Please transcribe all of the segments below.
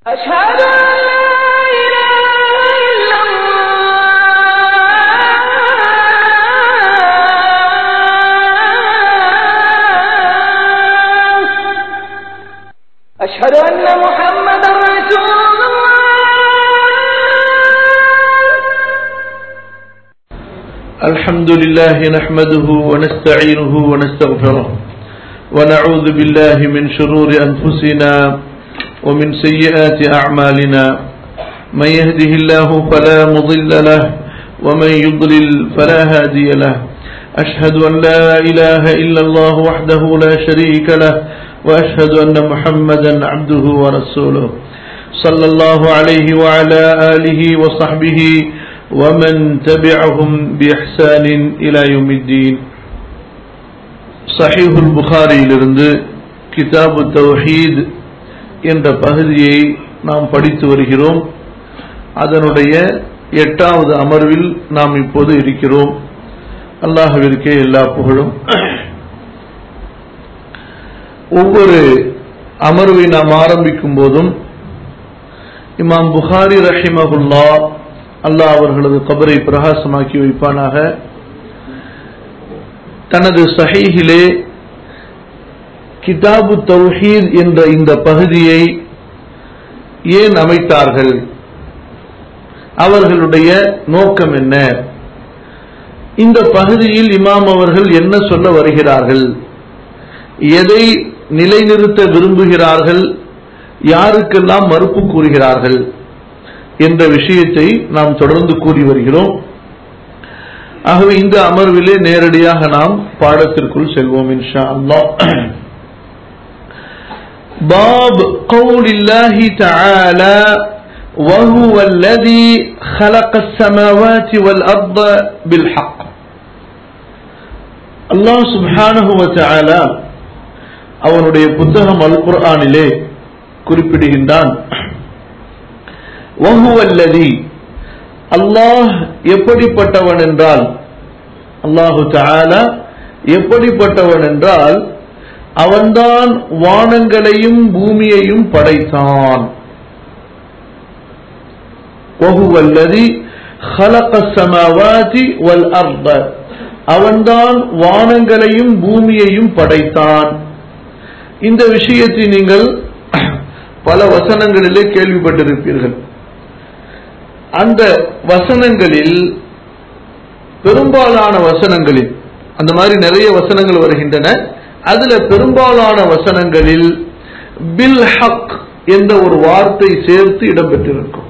أشهد أن لا إله إلا الله أشهد أن محمدا رسول الله الحمد لله نحمده ونستعينه ونستغفره ونعوذ بالله من شرور أنفسنا ومن سيئات أعمالنا من يهده الله فلا مضل له ومن يضلل فلا هادي له أشهد أن لا إله إلا الله وحده لا شريك له وأشهد أن محمدا عبده ورسوله صلى الله عليه وعلى آله وصحبه ومن تبعهم بإحسان إلى يوم الدين صحيح البخاري لرند كتاب التوحيد என்ற பகுதியை நாம் படித்து வருகிறோம் அதனுடைய எட்டாவது அமர்வில் நாம் இப்போது இருக்கிறோம் அல்லாஹ்விற்கே எல்லா புகழும் ஒவ்வொரு அமர்வை நாம் ஆரம்பிக்கும் போதும் இமாம் புகாரி ரஹிமகுல்லா அல்லாஹ் அவர்களது கபரை பிரகாசமாக்கி வைப்பானாக தனது சஹீஹிலே கிதாபு தௌஹீத் என்ற இந்த பகுதியை ஏன் அமைத்தார்கள் அவர்களுடைய நோக்கம் என்ன இந்த பகுதியில் இமாம் அவர்கள் என்ன சொல்ல வருகிறார்கள் எதை நிலைநிறுத்த விரும்புகிறார்கள் யாருக்கெல்லாம் மறுப்பு கூறுகிறார்கள் என்ற விஷயத்தை நாம் தொடர்ந்து கூறி வருகிறோம் ஆகவே இந்த அமர்விலே நேரடியாக நாம் பாடத்திற்குள் செல்வோம் இன்ஷா அல்லாஹ் باب قول الله تعالى وهو الذي خلق السماوات والأرض بالحق الله سبحانه وتعالى அவனுடைய புத்தகம் அல் குர்ஆனிலே குறிப்பிடுகின்றான் வஹுவல்லதி அல்லாஹ் எப்படிப்பட்டவன் என்றால் அல்லாஹு தஆலா எப்படிப்பட்டவன் என்றால் அவன்தான் வானங்களையும் பூமியையும் படைத்தான் வஹுவல்லதி خلق السماوات والأرض அவன்தான் வானங்களையும் பூமியையும் படைத்தான் இந்த விஷயத்தை நீங்கள் பல வசனங்களிலே கேள்விப்பட்டிருப்பீர்கள் அந்த வசனங்களில் பெரும்பாலான வசனங்களில் அந்த மாதிரி நிறைய வசனங்கள் வருகின்றன அதுல பெரும்பாலான வசனங்களில் பில் ஹக் என்ற ஒரு வார்த்தை சேர்த்து இடம்பெற்றிருக்கும்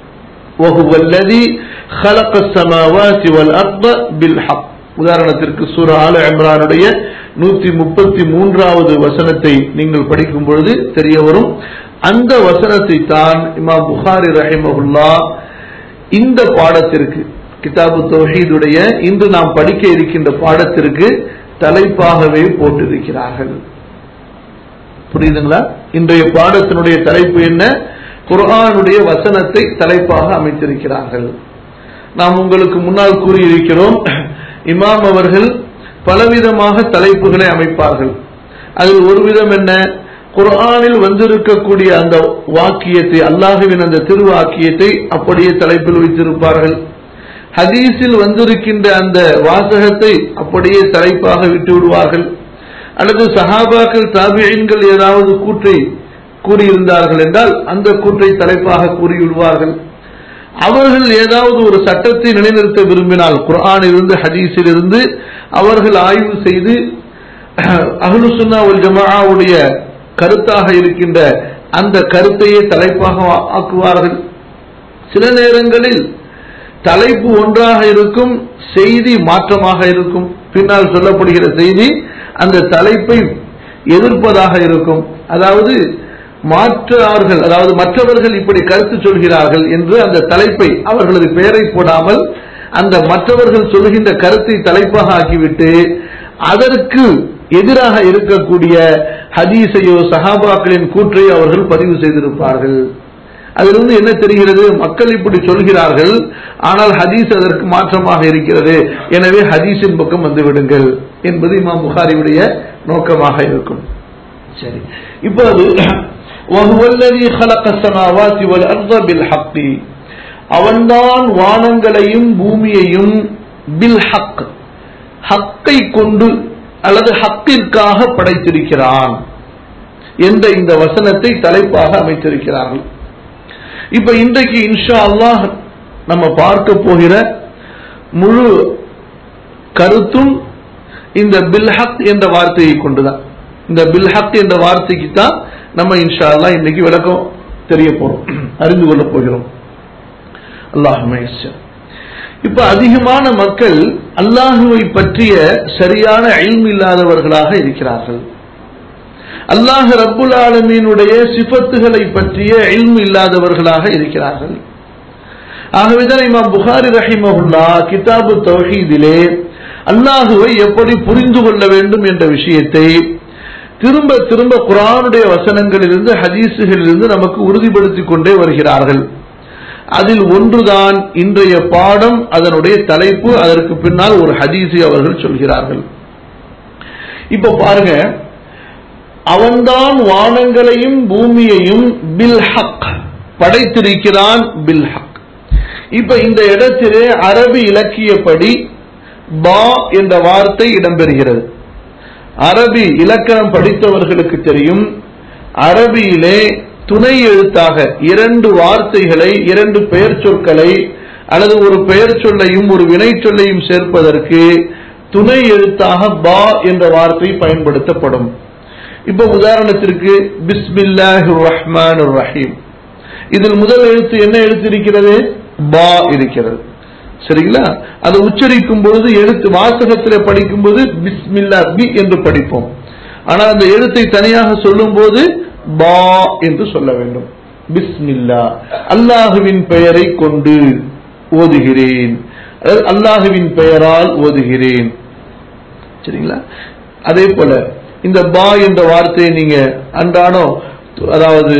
وهو الذي خلق السماوات والأرض بالحق உதாரணத்திற்கு சூரா ஆல இம்ரானுடைய நூத்தி முப்பத்தி மூன்றாவது வசனத்தை நீங்கள் படிக்கும் பொழுது தெரிய வரும் அந்த வசனத்தை தான் இமாம் புகாரி ரஹிமஹுல்லா இந்த பாடத்திற்கு கிதாபு தௌஹீதுடைய இன்று நாம் படிக்க இருக்கின்ற பாடத்திற்கு தலைப்பாகவே போட்டிருக்கிறார்கள் புரியுதுங்களா இன்றைய பாடத்தினுடைய தலைப்பு என்ன குர்ஆனுடைய வசனத்தை தலைப்பாக அமைத்திருக்கிறார்கள் நாம் உங்களுக்கு முன்னால் கூறியிருக்கிறோம் இமாம் அவர்கள் பலவிதமாக தலைப்புகளை அமைப்பார்கள் அதில் ஒரு விதம் என்ன குர்ஆனில் வந்திருக்கக்கூடிய அந்த வாக்கியத்தை அல்லாஹுவின் அந்த திருவாக்கியத்தை அப்படியே தலைப்பில் வைத்திருப்பார்கள் ஹதீஸில் வந்திருக்கின்ற அந்த வாசகத்தை அப்படியே தலைப்பாக விட்டு விடுவார்கள் அல்லது சஹாபாக்கள் தாபியன்கள் ஏதாவது கூற்றை கூறியிருந்தார்கள் என்றால் அந்த கூற்றை தலைப்பாக கூறிவிடுவார்கள் அவர்கள் ஏதாவது ஒரு சட்டத்தை நிலைநிறுத்த விரும்பினால் குர்ஆன் இருந்து ஹதீஸில் இருந்து அவர்கள் ஆய்வு செய்து அஹ்லு சுன்னா ஒல் ஜமாவுடைய கருத்தாக இருக்கின்ற அந்த கருத்தையே தலைப்பாக ஆக்குவார்கள் சில நேரங்களில் தலைப்பு ஒன்றாக இருக்கும் செய்தி மாற்றமாக இருக்கும் பின்னால் சொல்லப்படுகிற செய்தி அந்த தலைப்பை எதிர்ப்பதாக இருக்கும் அதாவது மாற்றார்கள் அதாவது மற்றவர்கள் இப்படி கருத்து சொல்கிறார்கள் என்று அந்த தலைப்பை அவர்களது பெயரை போடாமல் அந்த மற்றவர்கள் சொல்கின்ற கருத்தை தலைப்பாக ஆக்கிவிட்டு அதற்கு எதிராக இருக்கக்கூடிய ஹதீஸையோ சஹாபாக்களின் கூற்றையோ அவர்கள் பதிவு செய்திருப்பார்கள் அதிலிருந்து என்ன தெரிகிறது மக்கள் இப்படி சொல்கிறார்கள் ஆனால் ஹதீஸ் அதற்கு மாற்றமாக இருக்கிறது எனவே ஹதீஸின் பக்கம் வந்து விடுங்கள் என்பது இமாம் புகாரியுடைய நோக்கமாக இருக்கும் சரி இப்போது وهو الذي خلق السماوات والأرض بالحق அவன்தான் வானங்களையும் பூமியையும் பில் ஹக் ஹக்கை கொண்டு அல்லது ஹக்கிற்காக படைத்திருக்கிறான் என்ற இந்த வசனத்தை தலைப்பாக அமைத்திருக்கிறார்கள் இப்ப இன்றைக்கு இன்ஷா அல்லாஹ் நம்ம பார்க்க போகிற முழு கருத்தும் இந்த பில்ஹக் என்ற வார்த்தையை கொண்டுதான் இந்த பில்ஹக் என்ற வார்த்தைக்கு தான் நம்ம இன்ஷா அல்லாஹ் இன்னைக்கு விளக்கம் தெரிய போறோம் அறிந்து கொள்ள போகிறோம் அல்லாஹ் இப்ப அதிகமான மக்கள் அல்லாஹுவை பற்றிய சரியான இல்ம் இல்லாதவர்களாக இருக்கிறார்கள் அல்லாஹ் ரப்புல் ஆலமீனுடைய சிபத்துகளை பற்றிய இல்ம் இல்லாதவர்களாக இருக்கிறார்கள் ஆகவேதான் இமாம் புகாரி ரஹிமஹுல்லா கிதாபு தௌஹீதிலே அல்லாஹுவை எப்படி புரிந்து கொள்ள வேண்டும் என்ற விஷயத்தை திரும்ப திரும்ப குரானுடைய வசனங்களிலிருந்து ஹதீசுகளிலிருந்து நமக்கு உறுதிப்படுத்திக் கொண்டே வருகிறார்கள் அதில் ஒன்றுதான் இன்றைய பாடம் அதனுடைய தலைப்பு அதற்கு பின்னால் ஒரு ஹதீஸை அவர்கள் சொல்கிறார்கள் இப்ப பாருங்க அவன்தான் வானங்களையும் பூமியையும் பில் ஹக் படைத்திருக்கிறான் பில் ஹக் இப்ப இந்த இடத்திலே அரபி இலக்கியப்படி பா என்ற வார்த்தை இடம்பெறுகிறது அரபி இலக்கணம் படித்தவர்களுக்கு தெரியும் அரபியிலே துணை எழுத்தாக இரண்டு வார்த்தைகளை இரண்டு பெயர் சொற்களை அல்லது ஒரு பெயர் சொல்லையும் ஒரு வினை சொல்லையும் சேர்ப்பதற்கு துணை எழுத்தாக பா என்ற வார்த்தை பயன்படுத்தப்படும் இப்ப உதாரணத்திற்கு பிஸ்மில்லாஹ் ரஹ்மான் ரஹீம் இதில் முதல் எழுத்து என்ன எழுத்து இருக்கிறது பா இருக்கிறது சரிங்களா அதை உச்சரிக்கும் பொழுது எழுத்து வாசகத்தில் படிக்கும் போது பிஸ்மில்லா பி என்று படிப்போம் ஆனா அந்த எழுத்தை தனியாக சொல்லும் போது பா என்று சொல்ல வேண்டும் பிஸ்மில்லா அல்லாஹுவின் பெயரை கொண்டு ஓதுகிறேன் அதாவது அல்லாஹுவின் பெயரால் ஓதுகிறேன் சரிங்களா அதே போல இந்த பா என்ற வார்த்தையை நீங்க அன்றாடம் அதாவது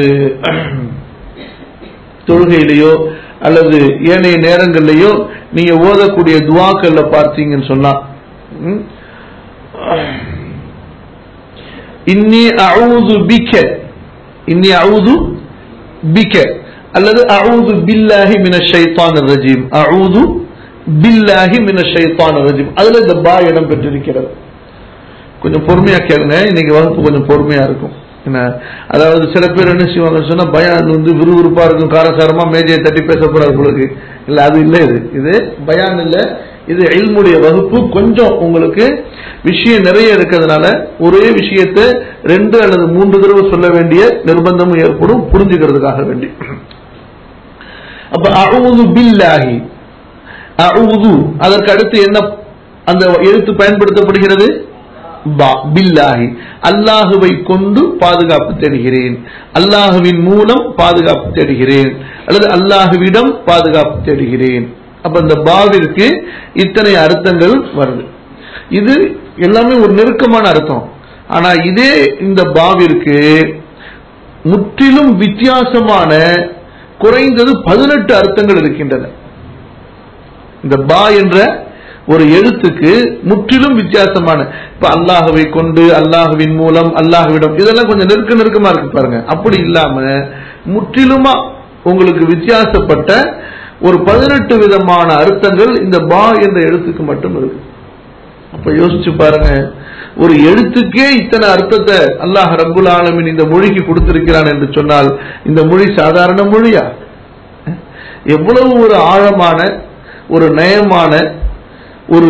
தொழுகையிலேயோ அல்லது ஏனைய நேரங்களிலேயோ நீங்க ஓதக்கூடிய துவாக்கள்ல பார்த்தீங்கன்னு சொன்னா ம், இன்னி அவுது பிக்க இன்னி அவுது பிக்க அல்லது அவுது பில்லாஹி மின ஷைத்தான் ரஜீம் அவுது பில்லாஹி மின ஷைத்தான் ரஜீம் அதுல இந்த பா இடம் பெற்றிருக்கிறது கொஞ்சம் பொறுமையா கேளுங்க இன்னைக்கு வகுப்பு கொஞ்சம் பொறுமையா இருக்கும் என்ன அதாவது சில பேர் என்ன செய்வாங்க சொன்னா பயான் வந்து விறுவிறுப்பா இருக்கும் காரசாரமா மேஜையை தட்டி பேச போறாரு உங்களுக்கு இல்ல அது இல்ல இது இது பயான் இல்ல இது இல்முடைய வகுப்பு கொஞ்சம் உங்களுக்கு விஷயம் நிறைய இருக்கிறதுனால ஒரே விஷயத்தை ரெண்டு அல்லது மூன்று தடவை சொல்ல வேண்டிய நிர்பந்தமும் ஏற்படும் புரிஞ்சுக்கிறதுக்காக வேண்டி அப்ப அவுது பில்லாஹி அவுது அதற்கு அடுத்து என்ன அந்த எழுத்து பயன்படுத்தப்படுகிறது பா பில்லாஹி அல்லாஹுவை கொண்டு பாதுகாப்பு தேடுகிறேன் அல்லாஹுவின் மூலம் பாதுகாப்பு தேடுகிறேன் அல்லது அல்லாஹுவிடம் பாதுகாப்பு தேடுகிறேன் அப்ப இந்த பாவிற்கு இத்தனை அர்த்தங்கள் வருது இது எல்லாமே ஒரு நெருக்கமான அர்த்தம் ஆனா இதே இந்த பாவிற்கு முற்றிலும் வித்தியாசமான குறைந்தது பதினெட்டு அர்த்தங்கள் இருக்கின்றன இந்த பா என்ற ஒரு எழுத்துக்கு முற்றிலும் வித்தியாசமான இப்ப அல்லாஹுவை கொண்டு அல்லாஹுவின் மூலம் அல்லாஹுவிடம் இதெல்லாம் கொஞ்சம் நெருக்க நெருக்கமா இருக்கு பாருங்க அப்படி இல்லாம முற்றிலுமா உங்களுக்கு வித்தியாசப்பட்ட ஒரு பதினெட்டு விதமான அர்த்தங்கள் இந்த பா என்ற எழுத்துக்கு மட்டும் இருக்கு அப்ப யோசிச்சு பாருங்க ஒரு எழுத்துக்கே இத்தனை அர்த்தத்தை அல்லாஹ் ரப்புல் ஆலமின் இந்த மொழிக்கு கொடுத்திருக்கிறான் என்று சொன்னால் இந்த மொழி சாதாரண மொழியா எவ்வளவு ஒரு ஆழமான ஒரு நயமான ஒரு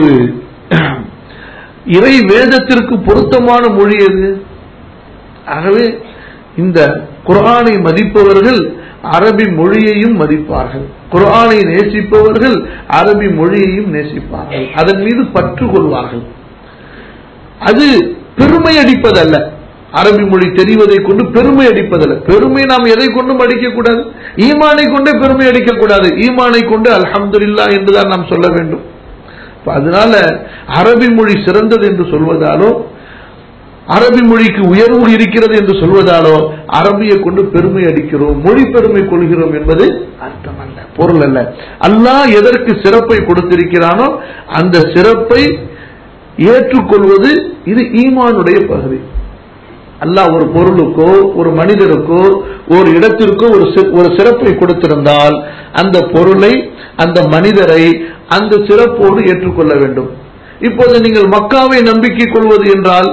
இறை வேதத்திற்கு பொருத்தமான மொழி எது ஆகவே இந்த குர்ஆனை மதிப்பவர்கள் அரபி மொழியையும் மதிப்பார்கள் குர்ஆனை நேசிப்பவர்கள் அரபி மொழியையும் நேசிப்பார்கள் அதன் மீது பற்று கொள்வார்கள் அது பெருமை அடிப்பதல்ல அரபி மொழி தெரிவதை கொண்டு பெருமை அடிப்பதல்ல பெருமை நாம் எதை கொண்டும் அடிக்க கூடாது ஈமானை கொண்டே பெருமை அடிக்க கூடாது ஈமானை கொண்டு அல்ஹம்துலில்லா என்றுதான் நாம் சொல்ல வேண்டும் அப்ப அதனால அரபி மொழி சிறந்தது என்று சொல்வதாலோ அரபி மொழிக்கு உயர்வு இருக்கிறது என்று சொல்வதாலோ அரபியை கொண்டு பெருமை அடிக்கிறோம் மொழி பெருமை கொள்கிறோம் என்பது அர்த்தம் அல்ல பொருள் அல்ல அல்லாஹ் எதற்கு சிறப்பை கொடுத்திருக்கிறானோ அந்த சிறப்பை ஏற்றுக்கொள்வது இது ஈமானுடைய பகுதி அல்லாஹ் ஒரு பொருளுக்கோ ஒரு மனிதருக்கோ ஒரு இடத்திற்கோ ஒரு சி- ஒரு சிறப்பை கொடுத்திருந்தால் அந்த பொருளை அந்த மனிதரை அந்த சிறப்போடு ஏற்றுக்கொள்ள வேண்டும் இப்போது நீங்கள் மக்காவை நம்பிக்கை கொள்வது என்றால்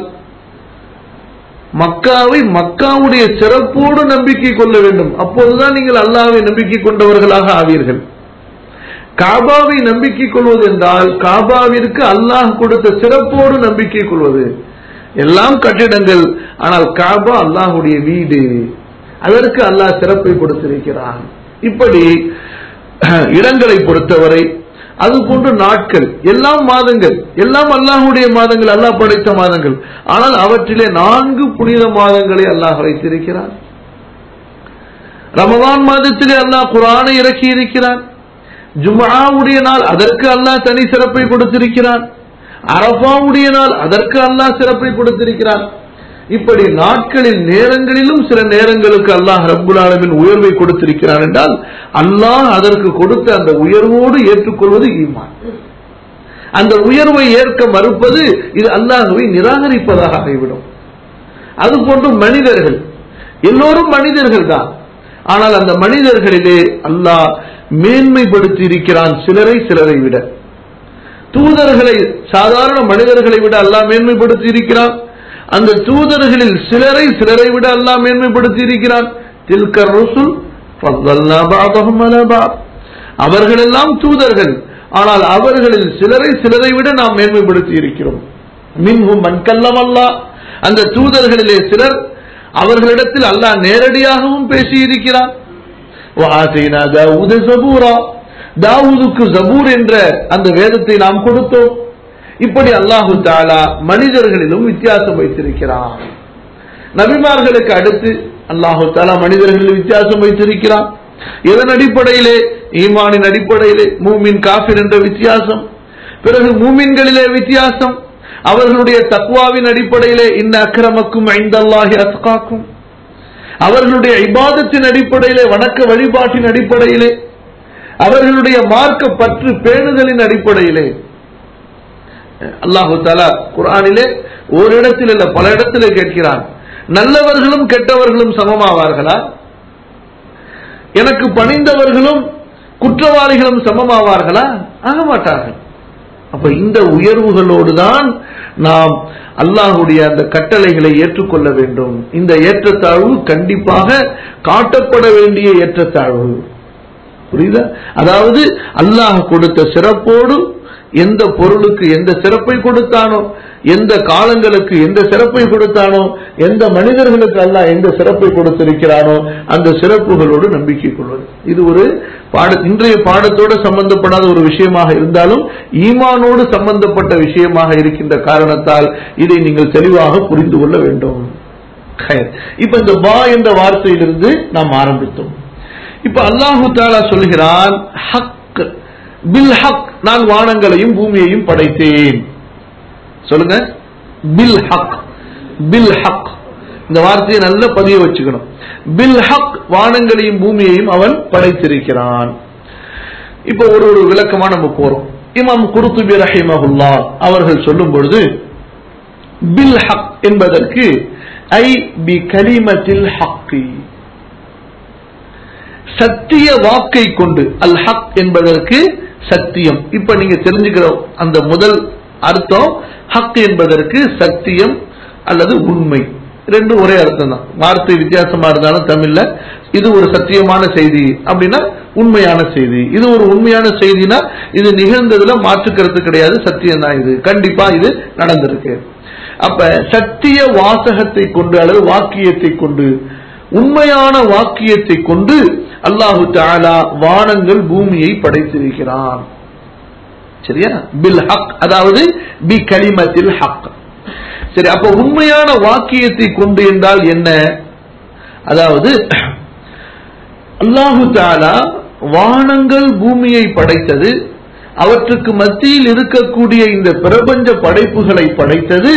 மக்காவை மக்காவுடைய சிறப்போடு நம்பிக்கை கொள்ள வேண்டும் அப்போதுதான் நீங்கள் அல்லாஹ்வை நம்பிக்கை கொண்டவர்களாக ஆவீர்கள் காபாவை நம்பிக்கை கொள்வது என்றால் காபாவிற்கு அல்லாஹ் கொடுத்த சிறப்போடு நம்பிக்கை கொள்வது எல்லாம் கட்டிடங்கள் ஆனால் காபா அல்லாஹுடைய வீடு அதற்கு அல்லாஹ் சிறப்பை கொடுத்திருக்கிறான் இப்படி இடங்களை பொறுத்தவரை அது போன்ற நாட்கள் எல்லாம் மாதங்கள் எல்லாம் அல்லாஹுடைய மாதங்கள் அல்லாஹ் படைத்த மாதங்கள் ஆனால் அவற்றிலே நான்கு புனித மாதங்களை அல்லாஹ் வைத்திருக்கிறான் ரமதான் மாதத்திலே அல்லாஹ் குரானை இறக்கி இருக்கிறான் ஜும்ஆவுடைய நாள் அதற்கு அல்லாஹ் தனி சிறப்பை கொடுத்திருக்கிறான் அரபாவுடைய நாள் அதற்கு அல்லாஹ் சிறப்பை கொடுத்திருக்கிறான் இப்படி நாட்களில் நேரங்களிலும் சில நேரங்களுக்கு அல்லாஹ் ரப்புல் ஆலமீன் உயர்வை கொடுத்திருக்கிறான் என்றால் அல்லாஹ் அதற்கு கொடுத்த அந்த உயர்வோடு ஏற்றுக்கொள்வது ஈமான் அந்த உயர்வை ஏற்க மறுப்பது இது அல்லாஹ்வை நிராகரிப்பதாக ஆகிவிடும் அதுபோன்று மனிதர்கள் எல்லோரும் மனிதர்கள் தான் ஆனால் அந்த மனிதர்களிலே அல்லாஹ் மேன்மைப்படுத்தி இருக்கிறான் சிலரை சிலரை விட தூதர்களை சாதாரண மனிதர்களை விட அல்லாஹ் மேன்மைப்படுத்தி இருக்கிறான் அந்த தூதர்களில் சிலரை சிலரை விட அல்லாஹ் மேன்மைப்படுத்தி இருக்கிறான் தில்கர் ருசுல் ஃபضلنا بعضهم على بعض அவர்களெல்லாம் தூதர்கள் ஆனால் அவர்களில் சிலரை சிலரை விட நாம் மேன்மைப்படுத்தி இருக்கிறோம் மின்ஹும் மன் கல்லமல்லா அந்த தூதர்களிலே சிலர் அவர்களிடத்தில் அல்லாஹ் நேரடியாகவும் பேசியிருக்கிறான் وآتينا داود زبورا தாவூதுக்கு ஜபூர் என்ற அந்த வேதத்தை நாம் கொடுத்தோம் இப்படி அல்லாஹு தாலா மனிதர்களிலும் வித்தியாசம் வைத்திருக்கிறான் நபிமார்களுக்கு அடுத்து அல்லாஹு தாலா மனிதர்களில் வித்தியாசம் வைத்திருக்கிறான் எதன் அடிப்படையிலே ஈமானின் அடிப்படையிலே மூமின் காஃபிர் என்ற வித்தியாசம் பிறகு மூமின்களிலே வித்தியாசம் அவர்களுடைய தக்வாவின் அடிப்படையிலே இன்ன அக்கிரமக்கும் ஐந்தல்லாஹி அத்காக்கும் அவர்களுடைய இபாதத்தின் அடிப்படையிலே வணக்க வழிபாட்டின் அடிப்படையிலே அவர்களுடைய மார்க்க பற்று பேணுதலின் அடிப்படையிலே அல்லாஹு தாலா குரானிலே ஒரு இடத்தில் இல்ல பல இடத்திலே கேட்கிறான் நல்லவர்களும் கெட்டவர்களும் சமமாவார்களா எனக்கு பணிந்தவர்களும் குற்றவாளிகளும் சமமாவார்களா ஆக மாட்டார்கள் அப்ப இந்த உயர்வுகளோடு தான் நாம் அல்லாஹுடைய அந்த கட்டளைகளை ஏற்றுக்கொள்ள வேண்டும் இந்த ஏற்றத்தாழ்வு கண்டிப்பாக காட்டப்பட வேண்டிய ஏற்றத்தாழ்வு புரியுதா அதாவது அல்லாஹ் கொடுத்த சிறப்போடு எந்த பொருளுக்கு எந்த சிறப்பை கொடுத்தானோ எந்த காலங்களுக்கு எந்த சிறப்பை கொடுத்தானோ எந்த மனிதர்களுக்கு அல்லாஹ் எந்த சிறப்பை கொடுத்திருக்கிறானோ அந்த சிறப்புகளோடு நம்பிக்கை கொள்வது இது ஒரு பாட இன்றைய பாடத்தோடு சம்பந்தப்படாத ஒரு விஷயமாக இருந்தாலும் ஈமானோடு சம்பந்தப்பட்ட விஷயமாக இருக்கின்ற காரணத்தால் இதை நீங்கள் தெளிவாக புரிந்து கொள்ள வேண்டும் ஹைர். இப்ப இந்த பா என்ற வார்த்தையிலிருந்து நாம் ஆரம்பித்தோம் இப்ப அல்லாஹு தாலா சொல்கிறான் ஹக் பில் ஹக் நான் வானங்களையும் பூமியையும் படைத்தேன் சொல்லுங்க பில் ஹக் பில் ஹக் இந்த வார்த்தையை நல்ல பதிய வச்சுக்கணும் பில் ஹக் வானங்களையும் பூமியையும் அவன் படைத்திருக்கிறான் இப்ப ஒரு ஒரு விளக்கமா நம்ம போறோம் இமாம் குருத்துபி ரஹிமஹுல்லா அவர்கள் சொல்லும் பொழுது பில் ஹக் என்பதற்கு ஐ பி கலிமத்தில் ஹக்கி சத்திய வாக்கை கொண்டு அல் ஹக் என்பதற்கு சத்தியம் இப்ப நீங்க தெரிஞ்சுக்கிற அந்த முதல் அர்த்தம் ஹக் என்பதற்கு சத்தியம் அல்லது உண்மை ரெண்டும் ஒரே அர்த்தம் தான் வார்த்தை வித்தியாசமா இருந்தாலும் தமிழ்ல இது ஒரு சத்தியமான செய்தி அப்படின்னா உண்மையான செய்தி இது ஒரு உண்மையான செய்தினா இது நிகழ்ந்ததுல மாற்று கருத்து கிடையாது சத்தியம் தான் இது கண்டிப்பா இது நடந்திருக்கு அப்ப சத்திய வாசகத்தை கொண்டு அல்லது வாக்கியத்தை கொண்டு உண்மையான வாக்கியத்தை கொண்டு அல்லாஹு தாலா வானங்கள் பூமியை படைத்திருக்கிறான் சரியா பில் ஹக் அதாவது பி கலிமத்தில் ஹக் சரி அப்ப உண்மையான வாக்கியத்தை கொண்டு என்றால் என்ன அதாவது அல்லாஹு தாலா வானங்கள் பூமியை படைத்தது அவற்றுக்கு மத்தியில் இருக்கக்கூடிய இந்த பிரபஞ்ச படைப்புகளை படைத்தது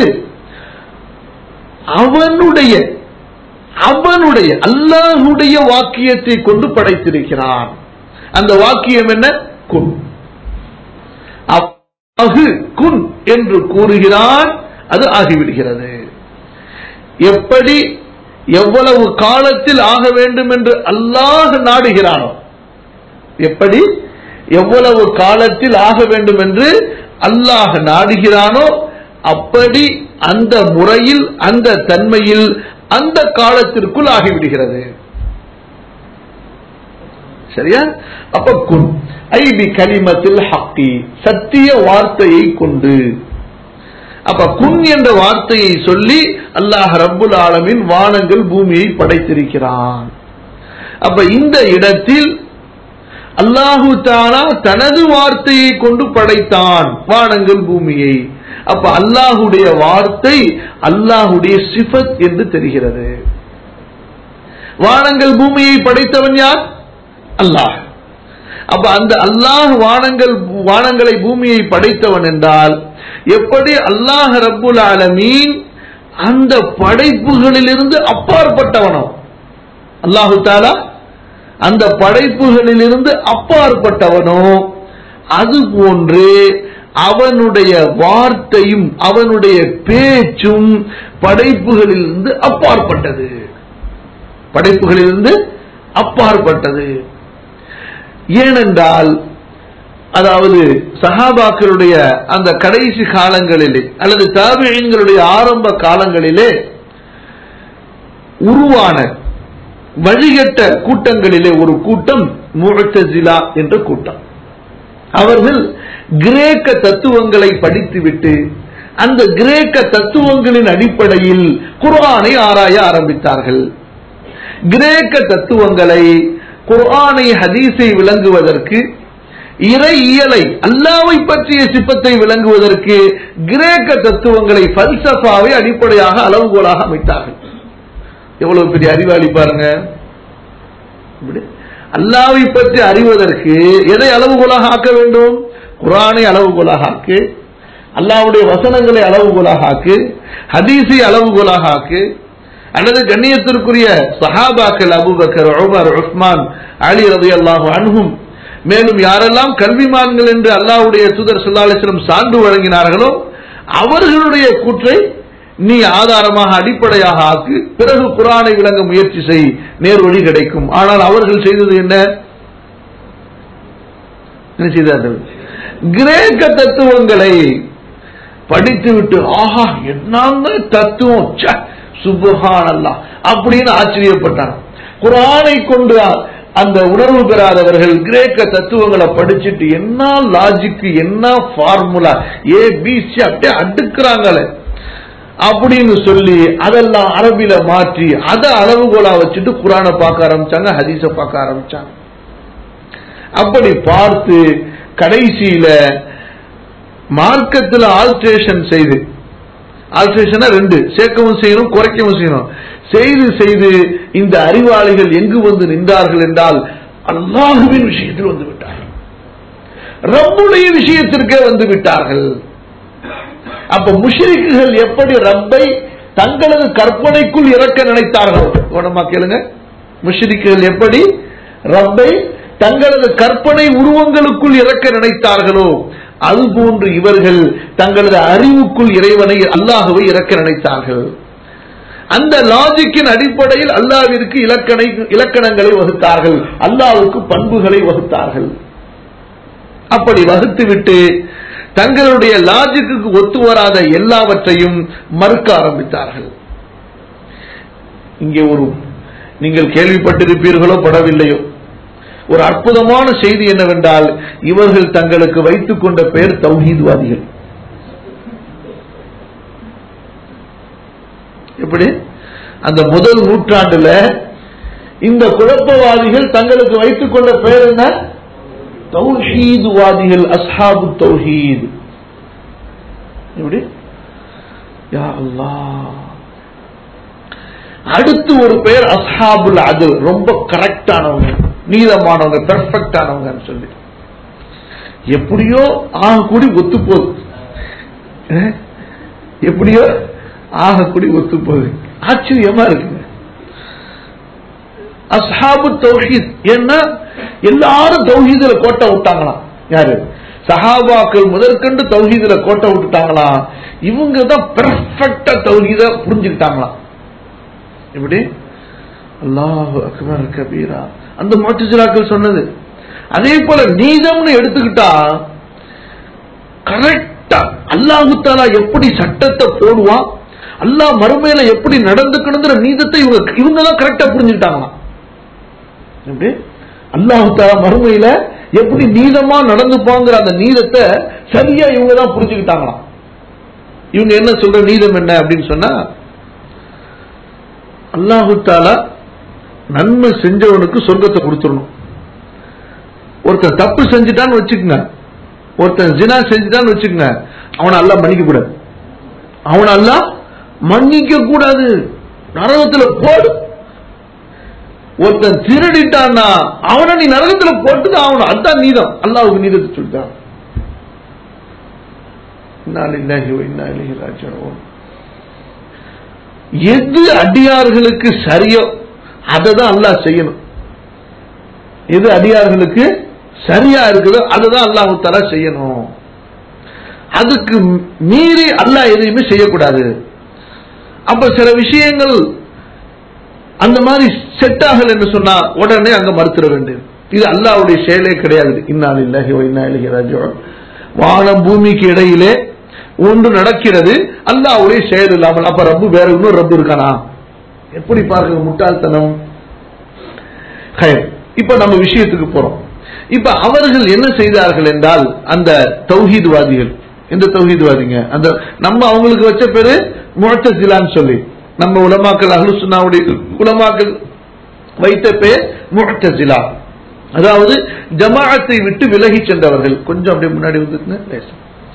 அவனுடைய அவனுடைய அல்லாஹுடைய வாக்கியத்தை கொண்டு படைத்திருக்கிறான் அந்த வாக்கியம் என்ன குன் அஹு குன் என்று கூறுகிறான் அது ஆகிவிடுகிறது எப்படி எவ்வளவு காலத்தில் ஆக வேண்டும் என்று அல்லாஹ் நாடுகிறானோ எப்படி எவ்வளவு காலத்தில் ஆக வேண்டும் என்று அல்லாஹ் நாடுகிறானோ அப்படி அந்த முறையில் அந்த தன்மையில் அந்த காலத்திற்குள் ஆகிவிடுகிறது சரியா அப்ப குன் ஐபி கலிமத்தில் ஹக்கி சத்திய வார்த்தையை கொண்டு அப்ப குன் என்ற வார்த்தையை சொல்லி அல்லாஹ் ரப்புல் ஆலமின் வானங்கள் பூமியை படைத்திருக்கிறான் அப்ப இந்த இடத்தில் அல்லாஹு தாலா தனது வார்த்தையை கொண்டு படைத்தான் வானங்கள் பூமியை அப்ப அல்லாஹுடைய வார்த்தை அல்லாஹுடைய சிஃபத் என்று தெரிகிறது வானங்கள் பூமியை படைத்தவன் யார் அல்லாஹ் அப்ப அந்த அல்லாஹ் வானங்கள் வானங்களை பூமியை படைத்தவன் என்றால் எப்படி அல்லாஹ் ரப்புல் ஆலமீன் அந்த படைப்புகளிலிருந்து அப்பாற்பட்டவனோ அல்லாஹு தாலா அந்த படைப்புகளிலிருந்து அப்பாற்பட்டவனோ அது போன்று அவனுடைய வார்த்தையும் அவனுடைய பேச்சும் படைப்புகளிலிருந்து அப்பாற்பட்டது படைப்புகளிலிருந்து அப்பாற்பட்டது ஏனென்றால் அதாவது சஹாபாக்களுடைய அந்த கடைசி காலங்களிலே அல்லது தாபியங்களுடைய ஆரம்ப காலங்களிலே உருவான வழிகட்ட கூட்டங்களிலே ஒரு கூட்டம் முழத்தஜிலா என்ற கூட்டம் அவர்கள் கிரேக்க தத்துவங்களை படித்துவிட்டு அந்த கிரேக்க தத்துவங்களின் அடிப்படையில் குர்ஆனை ஆராய ஆரம்பித்தார்கள் கிரேக்க தத்துவங்களை குர்ஆனை ஹதீஸை விளங்குவதற்கு இறை இயலை அல்லாவை பற்றிய சிப்பத்தை விளங்குவதற்கு கிரேக்க தத்துவங்களை பல்சஃபாவை அடிப்படையாக அளவுகோலாக அமைத்தார்கள் எவ்வளவு பெரிய அறிவாளி பாருங்க இப்படி அல்லாவை பற்றி அறிவதற்கு எதை அளவுகோலாக ஆக்க வேண்டும் குரானை அளவுகோலாக ஆக்கு அல்லாவுடைய வசனங்களை அளவுகோலாக ஆக்கு ஹதீஸை அளவுகோலாக ஆக்கு அல்லது கண்ணியத்திற்குரிய சஹாபாக்கள் அபுபக்கர் உமர் உஸ்மான் அலி ரதி அல்லாஹு அன்ஹும் மேலும் யாரெல்லாம் கல்விமான்கள் என்று அல்லாஹ்வுடைய தூதர் சொல்லாலிஸ்லம் சான்று வழங்கினார்களோ அவர்களுடைய கூற்றை நீ ஆதாரமாக அடிப்படையாக ஆக்கு பிறகு குரானை விளங்க முயற்சி செய் நேர் வழி கிடைக்கும் ஆனால் அவர்கள் செய்தது என்ன என்ன செய்தார்கள் கிரேக்க தத்துவங்களை படித்துவிட்டு ஆஹா என்ன தத்துவம் சுபஹான் அல்லா அப்படின்னு ஆச்சரியப்பட்டாங்க குரானை கொண்டு அந்த உணர்வு பெறாதவர்கள் கிரேக்க தத்துவங்களை படிச்சுட்டு என்ன லாஜிக் என்ன ஃபார்முலா ஏ பிசி அப்படியே அடுக்குறாங்களே அப்படின்னு சொல்லி அதெல்லாம் அரபில மாற்றி அதை அளவுகோலா வச்சுட்டு குரானை பார்க்க ஆரம்பிச்சாங்க ஹதீஸ பார்க்க ஆரம்பிச்சாங்க அப்படி பார்த்து கடைசியில மார்க்கத்தில் ஆல்ட்ரேஷன் செய்து ஆல்ட்ரேஷனா ரெண்டு சேர்க்கவும் செய்யணும் குறைக்கவும் செய்யணும் செய்து செய்து இந்த அறிவாளிகள் எங்கு வந்து நின்றார்கள் என்றால் அல்லாஹுவின் விஷயத்தில் வந்து விட்டார்கள் ரப்புடைய விஷயத்திற்கே வந்து விட்டார்கள் அப்ப முஷ்ரிக்குகள் எப்படி ரப்பை தங்களது கற்பனைக்குள் இறக்க நினைத்தார்களோ கவனமா கேளுங்க முஷ்ரிக்குகள் எப்படி ரப்பை தங்களது கற்பனை உருவங்களுக்குள் இறக்க நினைத்தார்களோ அதுபோன்று இவர்கள் தங்களது அறிவுக்குள் இறைவனை அல்லாஹுவை இறக்க நினைத்தார்கள் அந்த லாஜிக்கின் அடிப்படையில் அல்லாவிற்கு இலக்கணை இலக்கணங்களை வகுத்தார்கள் அல்லாவுக்கு பண்புகளை வகுத்தார்கள் அப்படி வகுத்துவிட்டு தங்களுடைய லாஜிக்கு ஒத்து வராத எல்லாவற்றையும் மறுக்க ஆரம்பித்தார்கள் இங்கே ஒரு நீங்கள் கேள்விப்பட்டிருப்பீர்களோ படவில்லையோ ஒரு அற்புதமான செய்தி என்னவென்றால் இவர்கள் தங்களுக்கு வைத்துக் கொண்ட பெயர் தௌஹீத்வாதிகள் எப்படி அந்த முதல் நூற்றாண்டுல இந்த குழப்பவாதிகள் தங்களுக்கு வைத்துக் கொண்ட பெயர் என்ன தௌஹீதுவாதிகள் அஸ்ஹாபு தௌஹீத் எப்படி யா அல்லாஹ் அடுத்து ஒரு பெயர் அஸ்ஹாபுல் அதில் ரொம்ப கரெக்டானவங்க நீதமானவங்க பெர்ஃபெக்ட் ஆனவங்கன்னு சொல்லி எப்படியோ ஆக கூடி ஒத்து போகுது அஹ், எப்படியோ ஆக கூடி ஒத்து போகுது ஆச்சரியமா இருக்குங்க அஸ்ஹாபு தௌஹீத் ஏன்னா எல்லாரும் தௌஹீதுல கோட்டை விட்டாங்களாம் யாரு சஹாபாக்கள் முதற்கண்டு தௌஹீதுல கோட்டை விட்டுட்டாங்களாம் இவங்க தான் பெர்ஃபெக்டா தௌஹீத புரிஞ்சுக்கிட்டாங்களாம் இப்படி அல்லாஹு அக்பர் கபீரா அந்த முஅத்தசிலாக்கள் சொன்னது அதே போல நீதம்னு எடுத்துக்கிட்டா கரெக்டா அல்லாஹு தாலா எப்படி சட்டத்தை போடுவான் அல்லாஹ் மறுமையில எப்படி நடந்துக்கணுங்கிற நீதத்தை இவங்க இவங்க தான் கரெக்டா புரிஞ்சுக்கிட்டாங்களாம் எப்படி அல்லாஹு தாலா மறுமையில எப்படி நீதமா நடந்துப்பாங்கிற அந்த நீதத்தை சரியா இவங்க தான் புரிஞ்சுக்கிட்டாங்களாம் இவங்க என்ன சொல்ற நீதம் என்ன அப்படின்னு சொன்னா அல்லாஹு தாலா நன்மை செஞ்சவனுக்கு சொர்க்கத்தை கொடுத்துடணும் ஒருத்தன் தப்பு செஞ்சுட்டான்னு வச்சுக்கங்க ஒருத்தன் ஜினா செஞ்சுட்டான்னு வச்சுக்கங்க அவனை எல்லாம் மன்னிக்க கூடாது அவனை எல்லாம் மன்னிக்க கூடாது நரகத்துல போடு ஒருத்தன் திருடிட்டான்னா அவனை நீ நரகத்துல போட்டுதான் அவனை அதான் நீதம் அல்லாவுக்கு நீதத்தை சொல்லிட்டான் இன்னா லில்லாஹி வ இன்னா இலைஹி ராஜிஊன் எது அடியார்களுக்கு சரியோ அதை தான் அல்லாஹ் செய்யணும் எது அடியார்களுக்கு சரியா இருக்குதோ அதை தான் அல்லாஹு தலா செய்யணும் அதுக்கு மீறி அல்லாஹ் எதையுமே செய்யக்கூடாது அப்ப சில விஷயங்கள் அந்த மாதிரி செட் ஆகல என்று சொன்னா உடனே அங்க மறுத்துட வேண்டும் இது அல்லாஹ்வுடைய செயலே கிடையாது இன்னால் இல்லாஹி இன்னா இலைஹி ராஜிஊன் வானம் பூமிக்கு இடையிலே ஒன்று நடக்கிறது அல்லாஹ்வுடைய செயல் இல்லாமல் அப்ப ரப்பு வேற இன்னொரு ரப்பு இருக்கானா எப்படி பார்க்க முட்டாள்தனம் ஹயர். இப்ப நம்ம விஷயத்துக்கு போறோம் இப்ப அவர்கள் என்ன செய்தார்கள் என்றால் அந்த தௌஹீத்வாதிகள் எந்த தௌஹீத்வாதிங்க அந்த நம்ம அவங்களுக்கு வச்ச பேரு முழத்தசிலான்னு சொல்லி நம்ம உலமாக்கள் அஹ்லுசுன்னாவுடைய உலமாக்கள் வைத்த பேர் முழத்தசிலா அதாவது ஜமாஅத்தை விட்டு விலகி சென்றவர்கள் கொஞ்சம் அப்படியே முன்னாடி வந்துருங்க லேசா.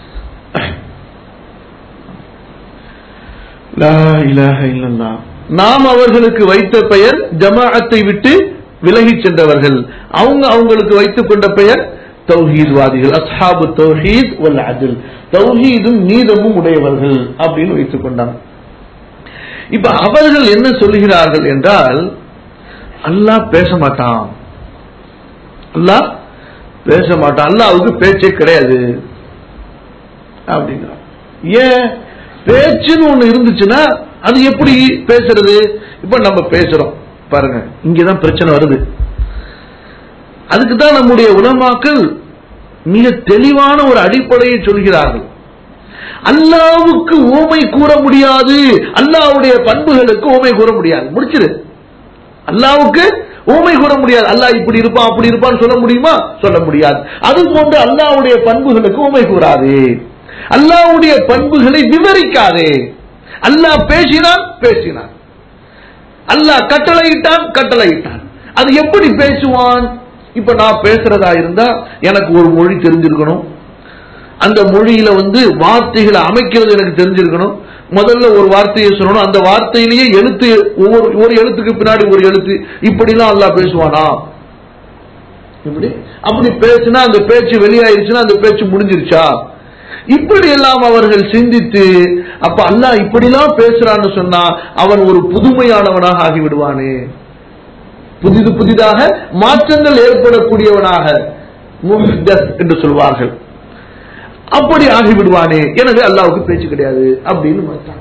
லா இலாஹ இல்லல்லாஹ். நாம் அவர்களுக்கு வைத்த பெயர் ஜமாஅத்தை விட்டு விலகி சென்றவர்கள் அவங்க அவங்களுக்கு வைத்துக் கொண்ட பெயர் தௌஹீத்வாதிகள் அஸ்ஹாபு தௌஹீத் வல் அத்ல் தௌஹீதும் நீதமும் உடையவர்கள் அப்படின்னு வைத்துக் கொண்டாங்க இப்ப அவர்கள் என்ன சொல்லுகிறார்கள் என்றால் அல்லாஹ் பேச மாட்டான் அல்லாஹ் பேச மாட்டான் அல்லாஹ்வுக்கு பேச்சே கிடையாது அப்படிங்கிறான் ஏன் பேச்சுன்னு ஒண்ணு இருந்துச்சுன்னா அது எப்படி பேசுறது இப்ப நம்ம பேசுறோம் பாருங்க இங்கதான் பிரச்சனை வருது அதுக்கு தான் நம்முடைய உலமாக்கள் மிக தெளிவான ஒரு அடிப்படையை சொல்கிறார்கள் அல்லாவுக்கு ஓமை கூற முடியாது அல்லாவுடைய பண்புகளுக்கு ஓமை கூற முடியாது முடிச்சிரு அல்லாவுக்கு ஓமை கூற முடியாது அல்லாஹ் இப்படி இருப்பான் அப்படி இருப்பான்னு சொல்ல முடியுமா சொல்ல முடியாது அது போன்று அல்லாவுடைய பண்புகளுக்கு ஓமை கூறாது அல்லாவுடைய பண்புகளை விவரிக்காதே அல்லாஹ் பேசினான் பேசினான் அல்லாஹ் கட்டளையிட்டான் கட்டளையிட்டான் அது எப்படி பேசுவான் இப்ப நான் பேசுறதா இருந்தா எனக்கு ஒரு மொழி தெரிஞ்சிருக்கணும் அந்த மொழியில வந்து வார்த்தைகளை அமைக்கிறது எனக்கு தெரிஞ்சிருக்கணும் முதல்ல ஒரு வார்த்தையை சொல்லணும் அந்த வார்த்தையிலேயே எழுத்து ஒவ்வொரு ஒரு எழுத்துக்கு பின்னாடி ஒரு எழுத்து இப்படிலாம் அல்லாஹ் பேசுவானா இப்படி அப்படி பேசுனா அந்த பேச்சு வெளியாயிருச்சுன்னா அந்த பேச்சு முடிஞ்சிருச்சா இப்படி எல்லாம் அவர்கள் சிந்தித்து அப்ப அல்லாஹ் இப்படிலாம் பேசுறான்னு சொன்னா அவன் ஒரு புதுமையானவனாக ஆகிவிடுவானே புதிது புதிதாக மாற்றங்கள் ஏற்படக்கூடியவனாக முஹ்தஸ் என்று சொல்வார்கள் அப்படி ஆகிவிடுவானே எனவே அல்லாவுக்கு பேச்சு கிடையாது அப்படின்னு மாட்டாங்க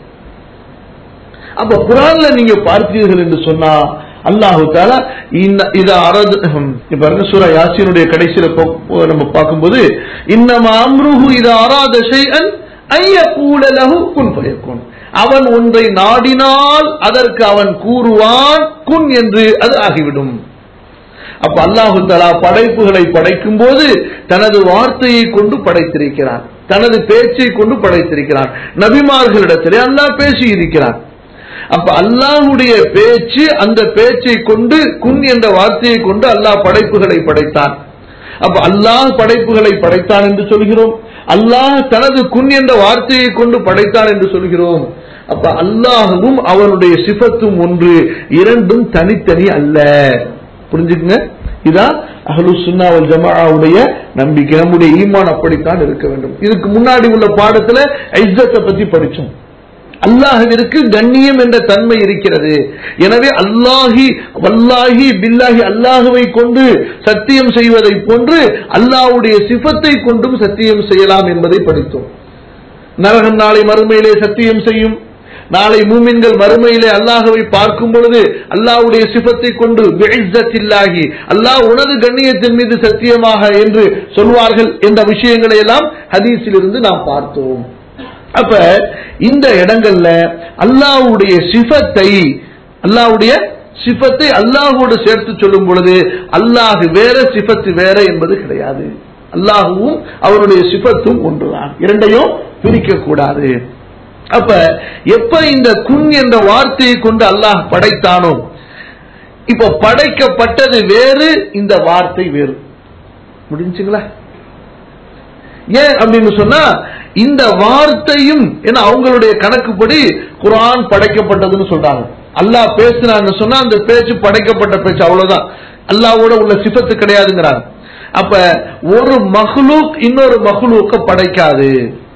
அப்ப குரான்ல நீங்க பார்த்தீர்கள் என்று சொன்னா அல்லாஹு தாலா இத அரது பாருங்க சூரா யாசினுடைய கடைசியில போ- நம்ம பார்க்கும்போது இன்னமா அம்ருஹு இத அராத ஷைஅன் ஐயகூல லஹு குன் ஃபயகுன் அவன் ஒன்றை நாடினால் அதற்கு அவன் கூறுவான் குன் என்று அது ஆகிவிடும் அப்ப அல்லாஹு தலா படைப்புகளை படைக்கும் போது தனது வார்த்தையை கொண்டு படைத்திருக்கிறான் தனது பேச்சை கொண்டு படைத்திருக்கிறான் நபிமார்களிடத்திலே அல்லாஹ் பேசி இருக்கிறான் அப்ப அல்லாஹுடைய பேச்சு அந்த பேச்சை கொண்டு குன் என்ற வார்த்தையை கொண்டு அல்லாஹ் படைப்புகளை படைத்தான் அப்ப அல்லாஹ் படைப்புகளை படைத்தான் என்று சொல்கிறோம் அல்லாஹ் தனது குன் என்ற வார்த்தையை கொண்டு படைத்தான் என்று சொல்கிறோம் அப்ப அல்லாஹுவும் அவனுடைய சிபத்தும் ஒன்று இரண்டும் தனித்தனி அல்ல புரிஞ்சுக்குங்க இதான் அஹ்லு சுன்னா வல் ஜமாவுடைய நம்பிக்கை நம்முடைய ஈமான் அப்படித்தான் இருக்க வேண்டும் இதுக்கு முன்னாடி உள்ள பாடத்துல ஐஸத்தை பத்தி படிச்சோம் அல்லாஹுவிற்கு கண்ணியம் என்ற தன்மை இருக்கிறது எனவே அல்லாஹி வல்லாஹி பில்லாஹி அல்லாஹுவை கொண்டு சத்தியம் செய்வதை போன்று அல்லாஹ்வுடைய சிஃபத்தை கொண்டும் சத்தியம் செய்யலாம் என்பதை படித்தோம் நரகம் நாளை மறுமையிலே சத்தியம் செய்யும் நாளை மூமின்கள் மறுமையிலே அல்லாஹுவை பார்க்கும் பொழுது அல்லாஹ்வுடைய சிபத்தை கொண்டு பிஇஸ்ஸத்தில்லாஹி அல்லாஹ் உனது கண்ணியத்தின் மீது சத்தியமாக என்று சொல்வார்கள் என்ற விஷயங்களை எல்லாம் ஹதீஸில் இருந்து நாம் பார்த்தோம் அப்ப இந்த இடங்கள்ல அல்லாஹ்வுடைய சிஃபத்தை அல்லாஹ்வுடைய சிஃபத்தை அல்லாஹ்வோடு சேர்த்து சொல்லும் பொழுது அல்லாஹ் வேற சிஃபத்து வேற என்பது கிடையாது அல்லாஹுவும் அவருடைய சிஃபத்தும் ஒன்றுதான் இரண்டையும் பிரிக்க கூடாது அப்ப எப்ப இந்த குன் என்ற வார்த்தையை கொண்டு அல்லாஹ் படைத்தானோ இப்ப படைக்கப்பட்டது வேறு இந்த வார்த்தை வேறு முடிஞ்சுங்களா ஏன் அப்படின்னு சொன்னா இந்த வார்த்தையும் ஏன்னா அவங்களுடைய கணக்குப்படி குர்ஆன் படைக்கப்பட்டதுன்னு சொல்றாங்க அல்லாஹ் பேசுனாங்க சொன்னா அந்த பேச்சு படைக்கப்பட்ட பேச்சு அவ்வளவுதான் அல்லாஹ்வோட உள்ள சிஃபத்து கிடையாதுங்கிறாங்க அப்ப ஒரு மஹ்லூக் இன்னொரு மஹ்லூக்க படைக்காது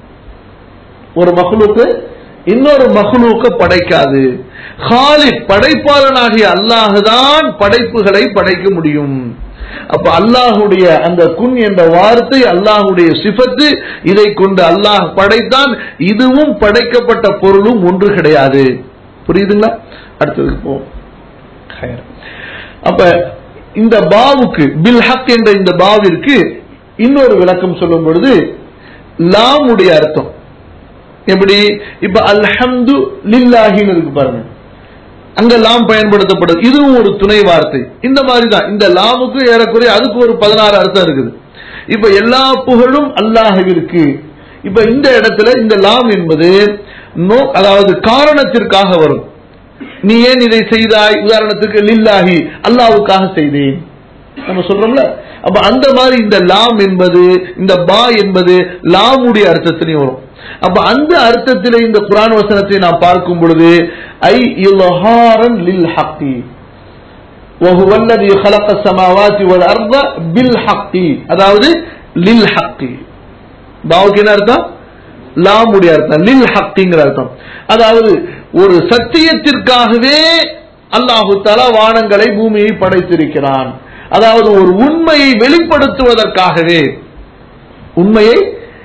ஒரு மஹ்லூக்கு இன்னொரு மஹ்லூக்க படைக்காது ஹாலிக் படைப்பாளனாகிய அல்லாஹுதான் படைப்புகளை படைக்க முடியும் அப்ப அல்லாஹுடைய அந்த குன் என்ற வார்த்தை அல்லாஹுடைய சிபத்து இதை கொண்டு அல்லாஹ் படைத்தான் இதுவும் படைக்கப்பட்ட பொருளும் ஒன்று கிடையாது புரியுதுங்களா அடுத்ததுக்கு போவோம் ஹைர். அப்ப இந்த பாவுக்கு பில் ஹக் என்ற இந்த பாவிற்கு இன்னொரு விளக்கம் சொல்லும் பொழுது லாமுடைய அர்த்தம் எப்படி இப்ப அல்ஹம்து லில்லாஹின்னு இருக்கு பாருங்க அங்க லாம் பயன்படுத்தப்படுது இதுவும் ஒரு துணை வார்த்தை இந்த மாதிரி தான் இந்த லாமுக்கு ஏறக்குறைய அதுக்கு ஒரு பதினாறு அர்த்தம் இருக்குது இப்ப எல்லா புகழும் அல்லாஹ்விற்கு இப்ப இந்த இடத்துல இந்த லாம் என்பது நோ அதாவது காரணத்திற்காக வரும் நீ ஏன் இதை செய்தாய் உதாரணத்துக்கு லில்லாஹி அல்லாஹ்வுக்காக செய்தேன் நம்ம சொல்றோம்ல அப்ப அந்த மாதிரி இந்த லாம் என்பது இந்த பா என்பது லாமுடைய அர்த்தத்திலையும் வரும் அப்ப அந்த அர்த்தத்திலே இந்த குர்ஆன் வசனத்தை நாம் பார்க்கும் பொழுது ஐ இல்ஹாரன் லில் ஹக்கி وهو الذي خلق السماوات والارض بالحق அதாவது லில் ஹக்கி பாவுக்கு என்ன அர்த்தம் லாமுடைய அர்த்தம் லில் ஹக்கிங்கிற அர்த்தம் அதாவது ஒரு சத்தியத்திற்காகவே அல்லாஹு தலா வானங்களை பூமியை படைத்திருக்கிறான் அதாவது ஒரு உண்மையை வெளிப்படுத்துவதற்காகவே உண்மையை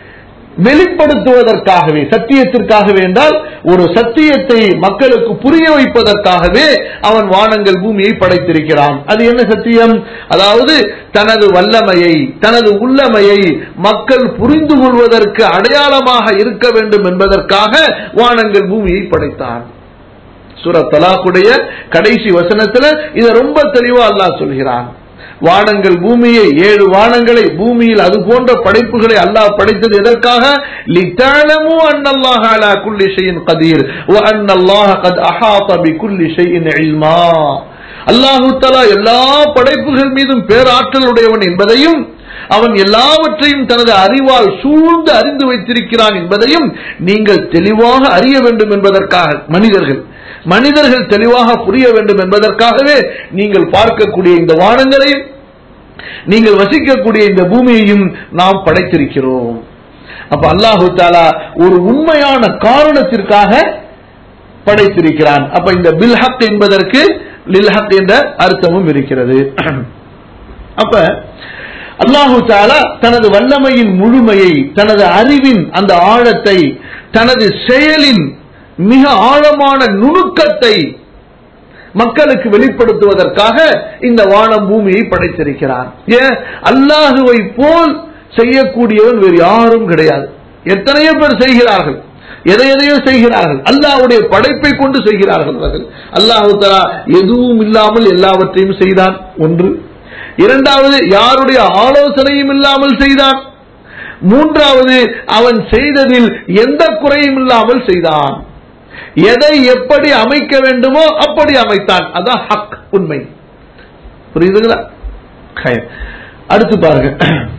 வெளிப்படுத்துவதற்காகவே சத்தியத்திற்காகவே என்றால் ஒரு சத்தியத்தை மக்களுக்கு புரிய வைப்பதற்காகவே அவன் வானங்கள் பூமியை படைத்திருக்கிறான் அது என்ன சத்தியம் அதாவது தனது வல்லமையை தனது உள்ளமையை மக்கள் புரிந்து கொள்வதற்கு அடையாளமாக இருக்க வேண்டும் என்பதற்காக வானங்கள் பூமியை படைத்தான் சூரத் தலாக்குடைய கடைசி வசனத்துல இதை ரொம்ப தெளிவா அல்லாஹ் சொல்கிறான் வானங்கள் பூமியை ஏழு வானங்களை பூமியில் அது போன்ற படைப்புகளை அல்லாஹ் படைத்தது எதற்காக லிதஅலமு அன்னல்லாஹ அலா குல்லி ஷைஇன் கதீர் வ அன்னல்லாஹ கத் அஹாத பிகுல்லி ஷைஇன் இல்மா அல்லாஹு தஆலா எல்லா படைப்புகள் மீதும் பேராற்றல் உடையவன் என்பதையும் அவன் எல்லாவற்றையும் தனது அறிவால் சூழ்ந்து அறிந்து வைத்திருக்கிறான் என்பதையும் நீங்கள் தெளிவாக அறிய வேண்டும் என்பதற்காக மனிதர்கள் மனிதர்கள் தெளிவாக புரிய வேண்டும் என்பதற்காகவே நீங்கள் பார்க்கக்கூடிய இந்த வானங்களையும் நீங்கள் வசிக்கக்கூடிய இந்த பூமியையும் நாம் படைத்திருக்கிறோம் அப்ப அல்லாஹு தாலா ஒரு உண்மையான காரணத்திற்காக படைத்திருக்கிறான் அப்ப இந்த பில்ஹக் என்பதற்கு லில்ஹக் என்ற அர்த்தமும் இருக்கிறது அப்ப அல்லாஹு தாலா தனது வல்லமையின் முழுமையை தனது அறிவின் அந்த ஆழத்தை தனது செயலின் மிக ஆழமான நுணுக்கத்தை மக்களுக்கு வெளிப்படுத்துவதற்காக இந்த வானம் பூமியை படைத்திருக்கிறார் ஏன் அல்லாஹுவை போல் செய்யக்கூடியவன் வேறு யாரும் கிடையாது எத்தனையோ பேர் செய்கிறார்கள் எதை எதையோ செய்கிறார்கள் அல்லாஹ்வுடைய படைப்பை கொண்டு செய்கிறார்கள் அவர்கள் அல்லாஹு தலா எதுவும் இல்லாமல் எல்லாவற்றையும் செய்தான் ஒன்று இரண்டாவது யாருடைய ஆலோசனையும் இல்லாமல் செய்தான் மூன்றாவது அவன் செய்ததில் எந்த குறையும் இல்லாமல் செய்தான் எதை எப்படி அமைக்க வேண்டுமோ அப்படி அமைத்தான் அதான் ஹக் உண்மை புரியுதுங்களா ஹயர். அடுத்து பாருங்க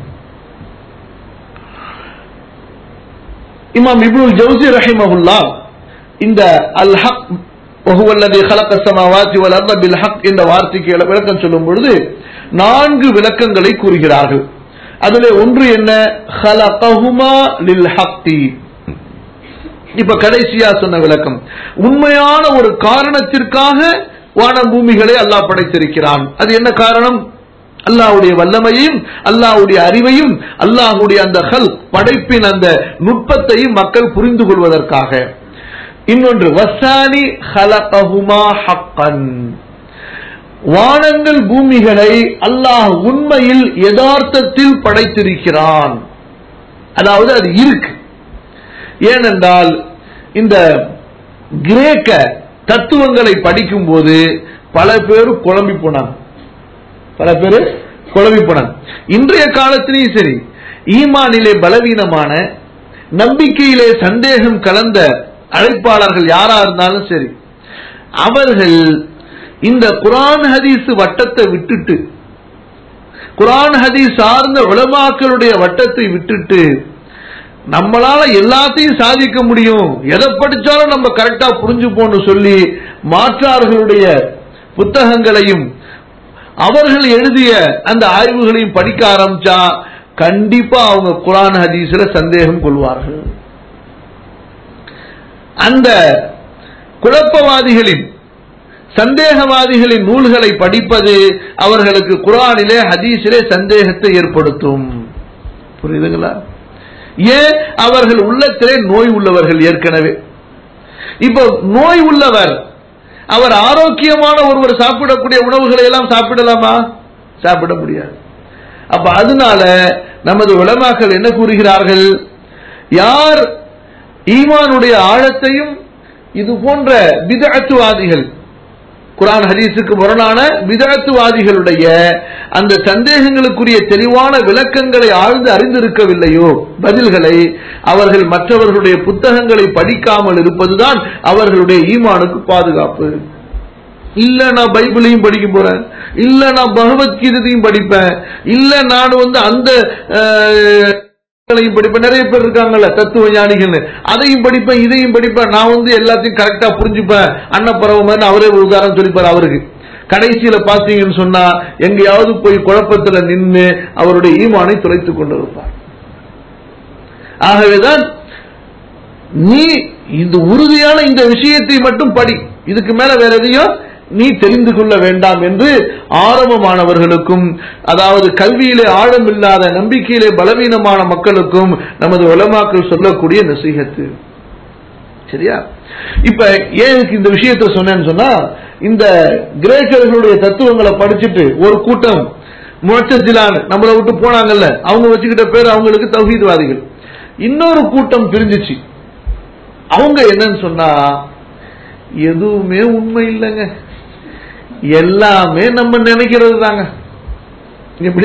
இமாம் இப்னுல் ஜவுசி ரஹிமஹுல்லா இந்த அல் ஹக் وهو الذي خلق السماوات والارض بالحق என்ற வார்த்தைக்கு விளக்கம் சொல்லும் பொழுது நான்கு விளக்கங்களை கூறுகிறார்கள் அதுல ஒன்று என்ன خلقهما للحق இப்ப கடைசியா சொன்ன விளக்கம் உண்மையான ஒரு காரணத்திற்காக வான பூமிகளை அல்லாஹ் படைத்திருக்கிறான் அது என்ன காரணம் அல்லாஹ்வுடைய வல்லமையும் அல்லாஹ்வுடைய அறிவையும் அல்லாஹ்வுடைய அந்த ஹல் படைப்பின் அந்த நுட்பத்தையும் மக்கள் புரிந்து கொள்வதற்காக இன்னொன்று வசானி ஹலகஹுமா ஹக்கன் வானங்கள் பூமிகளை அல்லாஹ் உண்மையில் யதார்த்தத்தில் படைத்திருக்கிறான் அதாவது அது இருக்கு ஏனென்றால் இந்த கிரேக்க தத்துவங்களை படிக்கும்போது பல பேர் குழம்பி போனாங்க பல பேர் குழம்பி போனாங்க இன்றைய காலத்திலேயும் சரி ஈமானிலே பலவீனமான நம்பிக்கையிலே சந்தேகம் கலந்த அழைப்பாளர்கள் யாரா இருந்தாலும் சரி அவர்கள் இந்த குரான் ஹதீஸ் வட்டத்தை விட்டுட்டு குரான் ஹதீஸ் சார்ந்த உலமாக்களுடைய வட்டத்தை விட்டுட்டு நம்மளால எல்லாத்தையும் சாதிக்க முடியும் எதை படிச்சாலும் நம்ம கரெக்டா புரிஞ்சுப்போம்னு சொல்லி மாற்றார்களுடைய புத்தகங்களையும் அவர்கள் எழுதிய அந்த ஆய்வுகளையும் படிக்க ஆரம்பிச்சா கண்டிப்பா அவங்க குரான் ஹதீஸ்ல சந்தேகம் கொள்வார்கள் அந்த குழப்பவாதிகளின் சந்தேகவாதிகளின் நூல்களை படிப்பது அவர்களுக்கு குரானிலே ஹதீஸிலே சந்தேகத்தை ஏற்படுத்தும் புரியுதுங்களா ஏன் அவர்கள் உள்ளத்திலே நோய் உள்ளவர்கள் ஏற்கனவே இப்போ நோய் உள்ளவர் அவர் ஆரோக்கியமான ஒருவர் சாப்பிடக்கூடிய உணவுகளை எல்லாம் சாப்பிடலாமா சாப்பிட முடியாது அப்ப அதனால நமது உலமாக்கள் என்ன கூறுகிறார்கள் யார் ஈமானுடைய ஆழத்தையும் இது போன்ற பிதத்துவாதிகள் குரான் ஹதீஸுக்கு முரணான விதத்துவாதிகளுடைய அந்த சந்தேகங்களுக்குரிய தெளிவான விளக்கங்களை ஆழ்ந்து அறிந்திருக்கவில்லையோ பதில்களை அவர்கள் மற்றவர்களுடைய புத்தகங்களை படிக்காமல் இருப்பதுதான் அவர்களுடைய ஈமானுக்கு பாதுகாப்பு இல்ல நான் பைபிளையும் படிக்க போறேன் இல்ல நான் பகவத்கீதையும் படிப்பேன் இல்ல நான் வந்து அந்த அஹ், களையும் படிப்பேன் நிறைய பேர் இருக்காங்கல்ல தத்துவ ஞானிகள் அதையும் படிப்பேன் இதையும் படிப்பேன் நான் வந்து எல்லாத்தையும் கரெக்டா புரிஞ்சுப்பேன் அன்னப்பறவை மாதிரி அவரே ஒரு உதாரணம் சொல்லிப்பார் அவருக்கு கடைசியில பாத்தீங்கன்னு சொன்னா எங்கேயாவது போய் குழப்பத்துல நின்று அவருடைய ஈமானை துளைத்துக் கொண்டிருப்பார் ஆகவேதான் நீ இந்த உறுதியான இந்த விஷயத்தை மட்டும் படி இதுக்கு மேல வேற எதையும் நீ தெரிந்து கொள்ள வேண்டாம் என்று ஆரம்பமானவர்களுக்கும் அதாவது கல்வியிலே ஆழம் இல்லாத நம்பிக்கையிலே பலவீனமான மக்களுக்கும் நமது உலமாக்கள் சொல்லக்கூடிய நசீகத்து சரியா இப்ப ஏன் எனக்கு இந்த விஷயத்தை சொன்னேன்னு சொன்னா இந்த கிரேக்கர்களுடைய தத்துவங்களை படிச்சுட்டு ஒரு கூட்டம் முழச்சிலான்னு நம்மளை விட்டு போனாங்கல்ல அவங்க வச்சுக்கிட்ட பேர் அவங்களுக்கு தௌஹீத்வாதிகள் இன்னொரு கூட்டம் பிரிஞ்சிச்சு அவங்க என்னன்னு சொன்னா எதுவுமே உண்மை இல்லைங்க எல்லாமே நம்ம நினைக்கிறது தாங்க எப்படி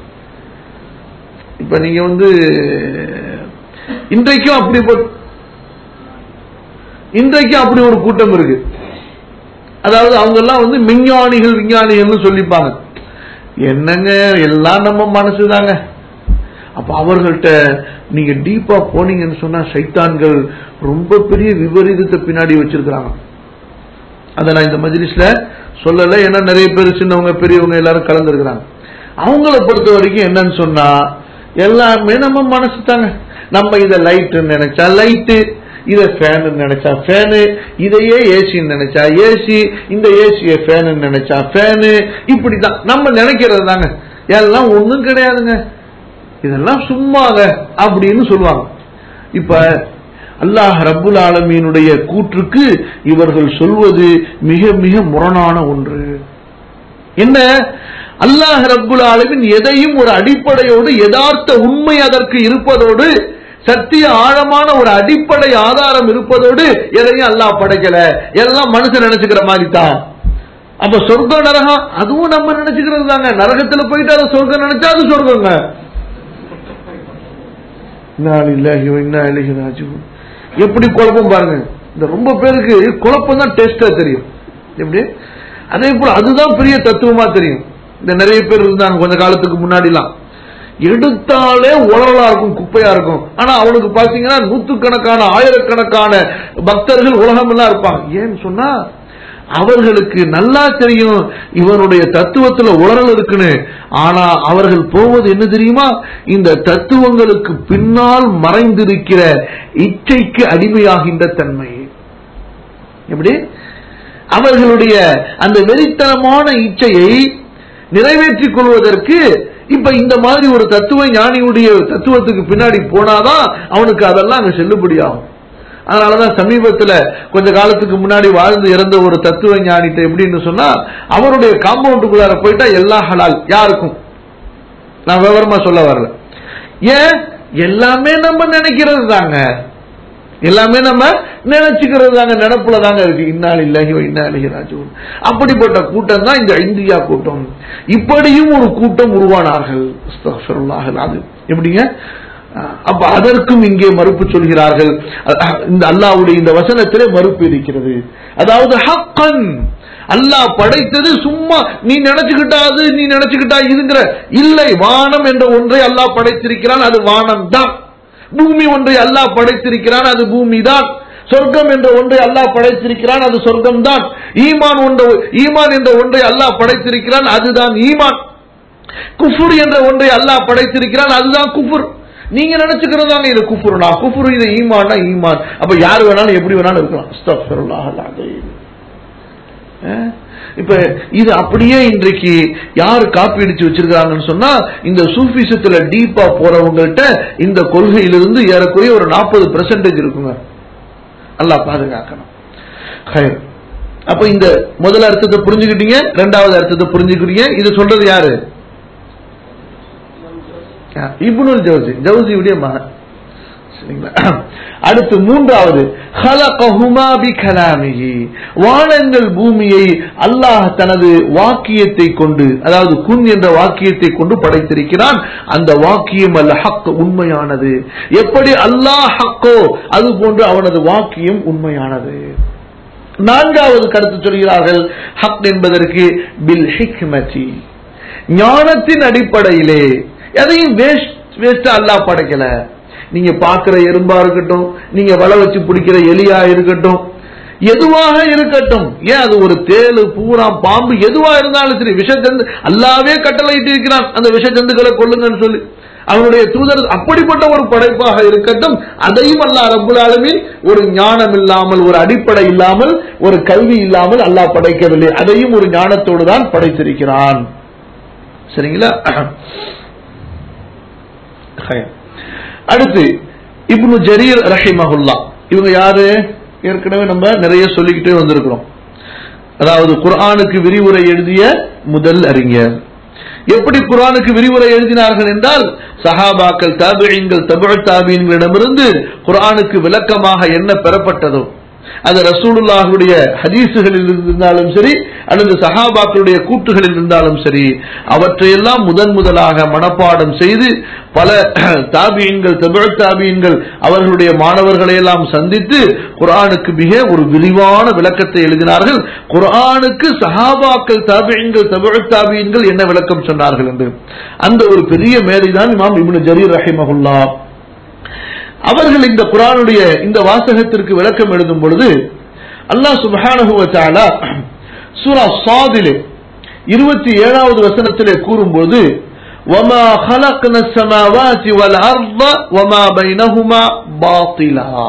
இப்ப நீங்க வந்து இன்றைக்கும் அப்படி போ- இன்றைக்கும் அப்படி ஒரு கூட்டம் இருக்கு அதாவது அவங்க எல்லாம் வந்து விஞ்ஞானிகள் விஞ்ஞானிகள்னு சொல்லிப்பாங்க என்னங்க எல்லாம் நம்ம மனசுதாங்க அப்ப அவர்கள்ட்ட நீங்க டீப்பா போனீங்கன்னு சொன்னா சைத்தான்கள் ரொம்ப பெரிய விபரீதத்தை பின்னாடி வச்சிருக்கிறாங்க அதை நான் இந்த மஜ்லிஸ்ல சொல்லல ஏன்னா நிறைய பேர் சின்னவங்க பெரியவங்க எல்லாரும் கலந்துருக்கிறாங்க அவங்கள பொறுத்த வரைக்கும் என்னன்னு சொன்னா எல்லாமே நம்ம மனசு தாங்க நம்ம இத லைட் நினைச்சா லைட்டு இத ஃபேன் நினைச்சா ஃபேனு இதையே ஏசின்னு நினைச்சா ஏசி இந்த ஏசிய ஃபேனு நினைச்சா ஃபேனு இப்படிதான் நம்ம நினைக்கிறது தாங்க எல்லாம் ஒண்ணும் கிடையாதுங்க இதெல்லாம் சும்மாங்க அப்படின்னு சொல்லுவாங்க இப்ப அல்லாஹ் ரப்புல் ஆலமீனுடைய கூற்றுக்கு இவர்கள் சொல்வது மிக மிக முரணான ஒன்று என்ன அல்லாஹ் ரப்புல் ஆலமீன் எதையும் ஒரு அடிப்படையோடு யதார்த்த உண்மை அதற்கு இருப்பதோடு சத்திய ஆழமான ஒரு அடிப்படை ஆதாரம் இருப்பதோடு எதையும் அல்லாஹ் படைக்கல எல்லாம் மனுஷன் நினைச்சுக்கிற மாதிரி தான் அப்ப சொர்க்கம் நரகம் அதுவும் நம்ம நினைச்சுக்கிறது தாங்க நரகத்துல போயிட்டு அதை சொர்க்கம் நினைச்சா அது சொர்க்கங்க இன்னா லில்லாஹி வ இன்னா இலைஹி ராஜிஊன். எப்படி குழப்பம் பாருங்க இந்த ரொம்ப பேருக்கு குழப்பம் தான் டேஸ்டா தெரியும் எப்படி அதே போல அதுதான் பெரிய தத்துவமா தெரியும் இந்த நிறைய பேர் இருந்தாங்க கொஞ்ச காலத்துக்கு முன்னாடிலாம் எடுத்தாலே உலகளா இருக்கும் குப்பையா இருக்கும் ஆனா அவனுக்கு பாத்தீங்கன்னா நூத்துக்கணக்கான ஆயிரக்கணக்கான பக்தர்கள் உலகம் எல்லாம் இருப்பாங்க ஏன்னு சொன்னா அவர்களுக்கு நல்லா தெரியும் இவனுடைய தத்துவத்துல உளறல் இருக்குன்னு ஆனா அவர்கள் போவது என்ன தெரியுமா இந்த தத்துவங்களுக்கு பின்னால் மறைந்திருக்கிற இச்சைக்கு அடிமையாகின்ற தன்மை எப்படி அவர்களுடைய அந்த வெறித்தனமான இச்சையை நிறைவேற்றிக் கொள்வதற்கு இப்ப இந்த மாதிரி ஒரு தத்துவ ஞானியுடைய தத்துவத்துக்கு பின்னாடி போனாதான் அவனுக்கு அதெல்லாம் அங்க செல்லுபடியாகும் அதனாலதான் சமீபத்துல கொஞ்ச காலத்துக்கு முன்னாடி வாழ்ந்து இறந்த ஒரு தத்துவ ஞானிட்ட எப்படின்னு சொன்னா அவருடைய காம்பவுண்டுக்குள்ளார போயிட்டா எல்லா ஹலால் யாருக்கும் நான் விவரமா சொல்ல வரல ஏன் எல்லாமே நம்ம நினைக்கிறது தாங்க எல்லாமே நம்ம நினைச்சுக்கிறது தாங்க நினப்புல தாங்க இருக்கு இன்னால் இல்லையோ இன்னாலிஹி ராஜூன் அப்படிப்பட்ட கூட்டம் தான் இந்த இந்தியா கூட்டம் இப்படியும் ஒரு கூட்டம் உருவானார்கள் அஸ்தக்ஃபிருல்லாஹ் அது எப்படிங்க அஹ் அப்ப அதற்கும் இங்கே மறுப்பு சொல்கிறார்கள் அஹ் இந்த அல்லாஹ்வுடைய இந்த வசனத்திலே மறுப்பு இருக்கிறது அதாவது ஹக்கன் அல்லாஹ் படைத்தது சும்மா நீ நினைச்சுக்கிட்டா அது நீ நினைச்சுக்கிட்டா இதுங்கிற இல்லை வானம் என்ற ஒன்றை அல்லாஹ் படைத்திருக்கிறான் அது வானம் தான் பூமி ஒன்றை அல்லாஹ் படைத்திருக்கிறான் அது பூமி தான் சொர்க்கம் என்ற ஒன்றை அல்லாஹ் படைத்திருக்கிறான் அது சொர்க்கம் தான் ஈமான் ஒன்ற ஈமான் என்ற ஒன்றை அல்லாஹ் படைத்திருக்கிறான் அதுதான் ஈமான் குஃபுர் என்ற ஒன்றை அல்லாஹ் படைத்திருக்கிறான் அதுதான் குஃபுர் நீங்க நினைச்சுக்கிறதாங்க இது குஃபுர்னா குஃபுர் இது ஈமான்னா ஈமான் அப்ப யார் வேணாலும் எப்படி வேணாலும் இருக்கலாம் அஸ்தக்ஃபிருல்லாஹ் அல்-அலீம். அஹ் இப்ப இது அப்படியே இன்றைக்கு யார் காப்பி அடிச்சு வச்சிருக்காங்கன்னு சொன்னா இந்த சூஃபிசத்துல டீப்பா போறவங்கள்ட்ட இந்த கொள்கையிலிருந்து ஏறக்குறைய ஒரு நாற்பது பெர்சன்டேஜ் இருக்குங்க அல்லாஹ் பாதுகாக்கணும் ஹைர். அப்ப இந்த முதல் அர்த்தத்தை புரிஞ்சுக்கிட்டீங்க ரெண்டாவது அர்த்தத்தை புரிஞ்சுக்கிறீங்க இது சொல்றது யாரு இப்னுல் ஜவுசி ஜவுசியுடைய மகன் சரிங்களா அடுத்து மூன்றாவது خلقهما بكلامه வானங்கள் பூமியை அல்லாஹ் தனது வாக்கியத்தை கொண்டு அதாவது குன் என்ற வாக்கியத்தை கொண்டு படைத்திருக்கிறான் அந்த வாக்கியம் அல்ல ஹக் உண்மையானது எப்படி அல்லாஹ் ஹக்கோ அது போன்று அவனது வாக்கியம் உண்மையானது நான்காவது கருத்து சொல்கிறார்கள் ஹக் என்பதற்கு பில் ஹிக்மதி ஞானத்தின் அடிப்படையிலே எதையும் வேஸ்ட் வேஸ்டா அல்லாஹ் படைக்கல நீங்க பாக்குற எறும்பா இருக்கட்டும் நீங்க வலை வச்சு பிடிக்கிற எலியா இருக்கட்டும் எதுவாக இருக்கட்டும் ஏன் அது ஒரு தேளு பூரா பாம்பு எதுவா இருந்தாலும் சரி விஷஜந்து அல்லாவே கட்டளையிட்டு இருக்கிறான் அந்த விஷஜந்துக்களை கொள்ளுங்கன்னு சொல்லி அவனுடைய தூதர் அப்படிப்பட்ட ஒரு படைப்பாக இருக்கட்டும் அதையும் அல்லாஹ் ரப்புல் ஆலமீன் ஒரு ஞானம் இல்லாமல் ஒரு அடிப்படை இல்லாமல் ஒரு கல்வி இல்லாமல் அல்லாஹ் படைக்கவில்லை அதையும் ஒரு ஞானத்தோடு தான் படைத்திருக்கிறான் சரிங்களா ஹயம். அடுத்து இப்னு ஜரீர் ரஹிமஹுல்லா இவங்க யாரு ஏற்கனவே நம்ம நிறைய சொல்லிக்கிட்டே வந்திருக்கிறோம் அதாவது குர்ஆனுக்கு விரிவுரை எழுதிய முதல் அறிஞர் எப்படி குர்ஆனுக்கு விரிவுரை எழுதினார்கள் என்றால் சஹாபாக்கள் தாபியங்கள் தபுழ தாபியங்களிடமிருந்து குர்ஆனுக்கு விளக்கமாக என்ன பெறப்பட்டதோ அது ரசூலுல்லாஹுடைய ஹதீசுகளில் இருந்தாலும் சரி அல்லது சஹாபாக்களுடைய கூட்டுகளில் இருந்தாலும் சரி அவற்றையெல்லாம் முதன் முதலாக மனப்பாடம் செய்து பல தாபியங்கள் தபுழ தாபியங்கள் அவர்களுடைய மாணவர்களை எல்லாம் சந்தித்து குர்ஆனுக்கு மிக ஒரு விரிவான விளக்கத்தை எழுதினார்கள் குர்ஆனுக்கு சஹாபாக்கள் தாபியங்கள் தபுழ தாபியங்கள் என்ன விளக்கம் சொன்னார்கள் என்று அந்த ஒரு பெரிய மேதைதான் இமாம் இப்னு ஜரீர் ரஹிமஹுல்லா அவர்கள் இந்த குரானுடைய இந்த வாசகத்திற்கு விளக்கம் எழுதும் பொழுது அல்லாஹ் சுப்ஹானஹு வ தஆலா சூரா சாதிலே இருபத்தி ஏழாவது வசனத்திலே கூறும்போது وَمَا خَلَقْنَا السَّمَاوَاتِ وَالْأَرْضَ وَمَا بَيْنَهُمَا بَاطِلًا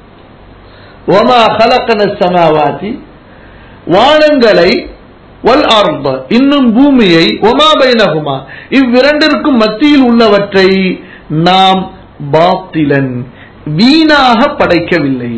وَمَا خَلَقْنَا السَّمَاوَاتِ வானங்களை வல் அர்த இன்னும் பூமியை ஒமா பைனகுமா இவ்விரண்டிற்கும் மத்தியில் உள்ளவற்றை நாம் பாத்திலன் வீணாக படைக்கவில்லை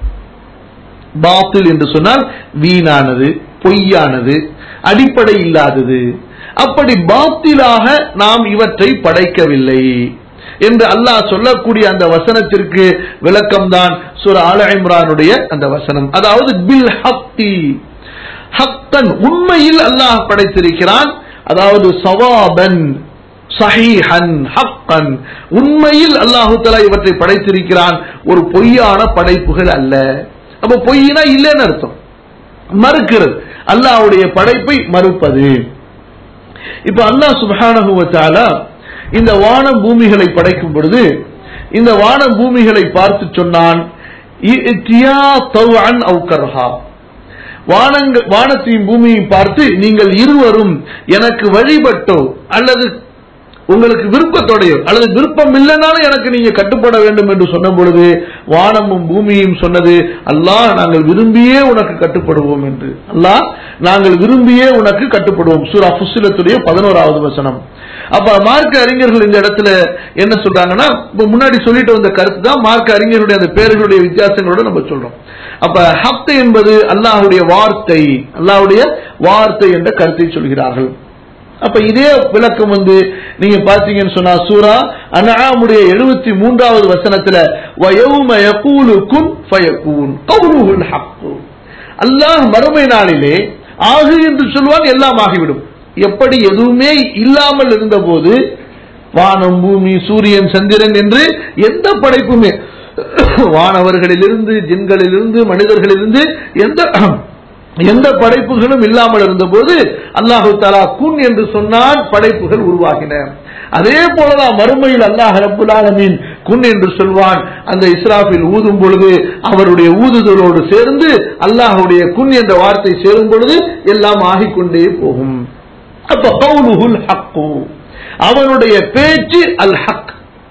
பாத்தில் என்று சொன்னால் வீணானது பொய்யானது அடிப்படை இல்லாதது அப்படி பாத்திலாக நாம் இவற்றை படைக்கவில்லை என்று அல்லாஹ் சொல்லக்கூடிய அந்த வசனத்திற்கு விளக்கம்தான் சுர ஆல இம்ரானுடைய அந்த வசனம் அதாவது பில் ஹக்தி ஹக்கன் உண்மையில் அல்லாஹ் படைத்திருக்கிறான் அதாவது சவாபன் சஹீஹன் ஹக்கன் உண்மையில் அல்லாஹு தலா இவற்றை படைத்திருக்கிறான் ஒரு பொய்யான படைப்புகள் அல்ல அப்ப பொய்னா இல்லைன்னு அர்த்தம் மறுக்கிறது அல்லாஹ்வுடைய படைப்பை மறுப்பது இப்ப அல்லாஹ் சுப்ஹானஹு வ தஆலா இந்த வானம் பூமிகளை படைக்கும் பொழுது இந்த வானம் பூமிகளை பார்த்து சொன்னான் இஅ்தியா தவ்அன் அவ் கர்ஹா வானங்கள் வானத்தையும் பூமியையும் பார்த்து நீங்கள் இருவரும் எனக்கு வழிபட்டோ அல்லது உங்களுக்கு விருப்பத்தோடையோ அல்லது விருப்பம் இல்லைனாலும் எனக்கு நீங்க கட்டுப்பட வேண்டும் என்று சொன்ன பொழுது வானமும் பூமியும் சொன்னது அல்லாஹ் நாங்கள் விரும்பியே உனக்கு கட்டுப்படுவோம் என்று அல்லாஹ் நாங்கள் விரும்பியே உனக்கு கட்டுப்படுவோம் சூரா ஃபுசிலத்துடைய பதினோராவது வசனம் அப்ப மார்க்க அறிஞர்கள் இந்த இடத்துல என்ன சொல்றாங்கன்னா இப்ப முன்னாடி சொல்லிட்டு வந்த கருத்து தான் மார்க்க அறிஞர்களுடைய அந்த பேர்களுடைய வித்தியாசங்களோட நம்ம சொல்றோம் அப்ப ஹப்த் என்பது அல்லாஹ்வுடைய வார்த்தை அல்லாஹ்வுடைய வார்த்தை என்ற கருத்தை சொல்கிறார்கள் அப்ப இதே விளக்கம் வந்து நீங்க பாத்தீங்கன்னு சொன்னா சூரா அன்ஆமுடைய எழுபத்தி மூன்றாவது வசனத்துல வயௌம யகூலு குன் ஃபயகூன் கவுலுஹுல் ஹக்கு அல்லாஹ் மறுமை நாளிலே ஆகு என்று சொல்வான் எல்லாம் ஆகிவிடும் எப்படி எதுவுமே இல்லாமல் இருந்தபோது வானம் பூமி சூரியன் சந்திரன் என்று எந்த படைப்புமே வானவர்களிலிருந்து ஜின்களிலிருந்து மனிதர்களிலிருந்து எந்த எந்த படைப்புகளும் இல்லாமல் இருந்தபோது அல்லாஹு தாலா குன் என்று சொன்னால் படைப்புகள் உருவாகின அதே போலதான் மறுமையில் அல்லாஹ் ரப்புல் ஆலமீன் குன் என்று சொல்வான் அந்த இஸ்ராஃபில் ஊதும் பொழுது அவருடைய ஊதுதலோடு சேர்ந்து அல்லாஹுடைய குன் என்ற வார்த்தை சேரும் பொழுது எல்லாம் ஆகிக்கொண்டே போகும் அப்ப கவுலுகுல் ஹக்கு அவனுடைய பேச்சு அல் ஹக்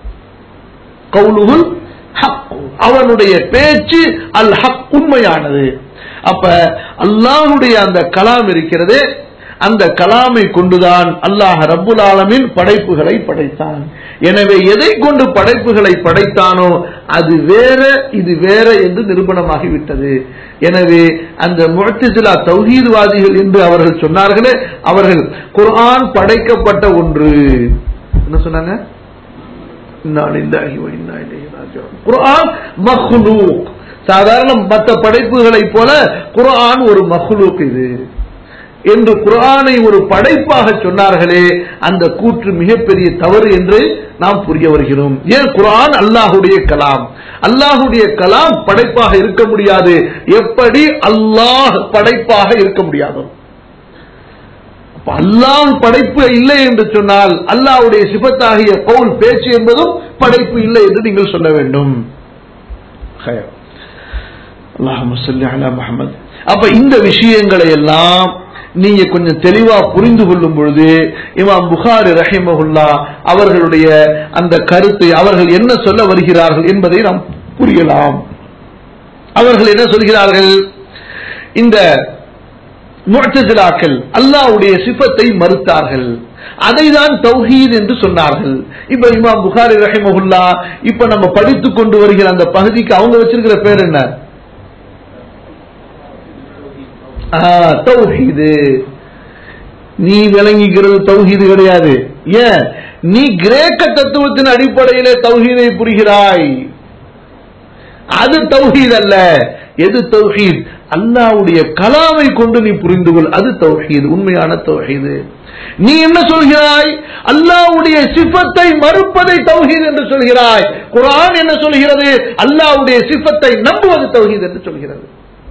கவுலுகுல் ஹக்கு அவனுடைய பேச்சு அல் ஹக் உண்மையானது அப்ப அல்லாஹுடைய அந்த கலாம் இருக்கிறதே அந்த கலாமை கொண்டுதான் அல்லாஹ் ரப்புல் ஆலமின் படைப்புகளை படைத்தான் எனவே எதை கொண்டு படைப்புகளை படைத்தானோ அது வேற இது வேற என்று நிரூபணமாகி விட்டது எனவே அந்த முழத்திசிலா தௌஹீத்வாதிகள் என்று அவர்கள் சொன்னார்களே அவர்கள் குர்ஆன் படைக்கப்பட்ட ஒன்று என்ன சொன்னாங்க இன்னா லில்லாஹி வ இன்னா இலைஹி ராஜிஊன். குர்ஆன் மஹ்லூக் சாதாரண மற்ற படைப்புகளைப் போல குர்ஆன் ஒரு மஹ்லூக் இது என்று குர்ஆனை ஒரு படைப்பாக சொன்னார்களே அந்த கூற்று மிகப்பெரிய தவறு என்று நாம் புரிய வருகிறோம் ஏன் குர்ஆன் அல்லாஹுடைய கலாம் அல்லாஹுடைய கலாம் படைப்பாக இருக்க முடியாது எப்படி அல்லாஹ் படைப்பாக இருக்க முடியாது அப்ப அல்லாஹ் படைப்பு இல்லை என்று சொன்னால் அல்லாஹ்வுடைய சிபத்தாகிய கவுல் பேச்சு என்பதும் படைப்பு இல்லை என்று நீங்கள் சொல்ல வேண்டும் ஹயர். அல்லாஹும்ம ஸல்லி அலா முஹம்மத் அப்ப இந்த விஷயங்களை எல்லாம் நீங்க கொஞ்சம் தெளிவா புரிந்து கொள்ளும் பொழுது இமாம் புகாரி ரஹிமஹுல்லா அவர்களுடைய அந்த கருத்தை அவர்கள் என்ன சொல்ல வருகிறார்கள் என்பதை நாம் புரியலாம் அவர்கள் என்ன சொல்கிறார்கள் இந்த முஅ்தசிலாக்கள் அல்லாஹ்வுடைய சிஃபத்தை மறுத்தார்கள் அதை தான் தௌஹீத் என்று சொன்னார்கள் இப்ப இமாம் புகாரி ரஹிமஹுல்லா இப்ப நம்ம படித்துக் கொண்டு வருகிற அந்த பகுதிக்கு அவங்க வச்சிருக்கிற பேர் என்ன ஆ, தௌஹீது நீ விளங்கிக்கிறது தௌஹீது கிடையாது ஏன் நீ கிரேக்க தத்துவத்தின் அடிப்படையிலே தௌஹீதை புரிகிறாய் அது தௌஹீத் அல்ல எது தௌஹீத் அல்லாஹ்வுடைய கலாமை கொண்டு நீ புரிந்து கொள் அது தௌஹீத் உண்மையான தௌஹீது நீ என்ன சொல்கிறாய் அல்லாஹ்வுடைய சிஃபத்தை மறுப்பதை தௌஹீத் என்று சொல்கிறாய் குர்ஆன் என்ன சொல்கிறது அல்லாஹ்வுடைய சிஃபத்தை நம்புவது தௌஹீத் என்று சொல்கிறது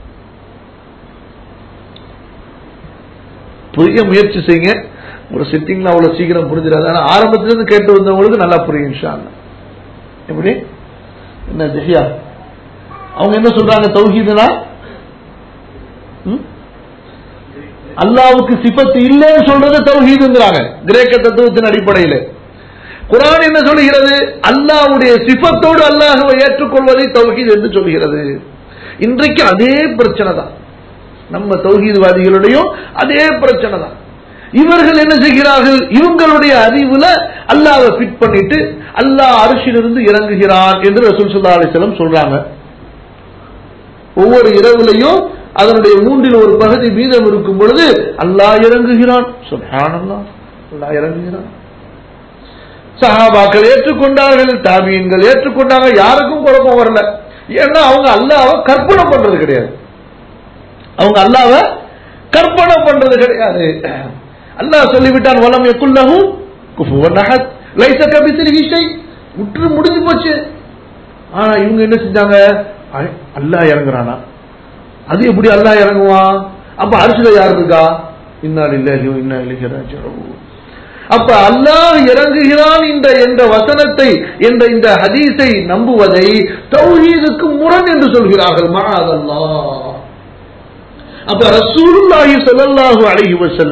புரிய முயற்சி செய்யுங்க ஒரு சிட்டிங்ல அவ்வளவு சீக்கிரம் புரிஞ்சிடாது ஆனா ஆரம்பத்துல இருந்து கேட்டு வந்தவங்களுக்கு நல்லா புரியும் இன்ஷா அல்லாஹ். எப்படி என்ன ஜஹியா அவங்க என்ன சொல்றாங்க தௌஹீதுனா ம்? அல்லாவுக்கு சிபத்து இல்லைன்னு சொல்றது தௌஹீதுங்கிறாங்க கிரேக்க தத்துவத்தின் அடிப்படையில் குர்ஆன் என்ன சொல்கிறது அல்லாஹ்வுடைய சிபத்தோடு அல்லாஹ்வை ஏற்றுக்கொள்வதை தௌஹீத் என்று சொல்கிறது இன்றைக்கு அதே பிரச்சனை தான் நம்ம தௌஹீத்வாதிகளுடையும் அதே பிரச்சனை தான் இவர்கள் என்ன செய்கிறார்கள் இவங்களுடைய அறிவுல அல்லாஹ்வை ஃபிட் பண்ணிட்டு அல்லாஹ் அரிசிலிருந்து இறங்குகிறான் என்று ரசூல் ஸல்லல்லாஹு அலைஹி வஸல்லம் சொல்றாங்க ஒவ்வொரு இரவுலையும் அதனுடைய மூன்றில் ஒரு பகுதி மீதம் இருக்கும் பொழுது அல்லாஹ் இறங்குகிறான் சுப்ஹானல்லாஹ் அல்லாஹ் இறங்குகிறான் சஹாபாக்கள் ஏற்றுக்கொண்டார்கள் தாபியன்கள் ஏற்றுக்கொண்டாங்க யாருக்கும் குழப்பம் வரல ஏன்னா அவங்க அல்லாஹ்வை கற்பனை பண்றது கிடையாது அவங்க அல்லாஹ்வை கற்பனை பண்றது கிடையாது அல்லாஹ் சொல்லிவிட்டான் வலம் எக்குல்லஹு குஃபுவன் அஹத் லைஸ கபிஸ்லிஹி ஷை முற்று முடிஞ்சு போச்சு ஆனா இவங்க என்ன செஞ்சாங்க அ- அல்லாஹ் இறங்குறானா அது எப்படி அல்லாஹ் இறங்குவான் அப்ப அரிசில யார் இருக்கா இன்னா லில்லாஹி வ இன்னா இலைஹி ராஜிஊன் அப்ப அல்லாஹ் இறங்குகிறான் இந்த என்ற வசனத்தை என்ற இந்த ஹதீஸை நம்புவதை தௌஹீதுக்கு முரண் என்று சொல்கிறார்கள் மகாதல்லாஹ் அப்ப ரசூலுல்லாஹி ஸல்லல்லாஹு அலைஹி வஸல்லம்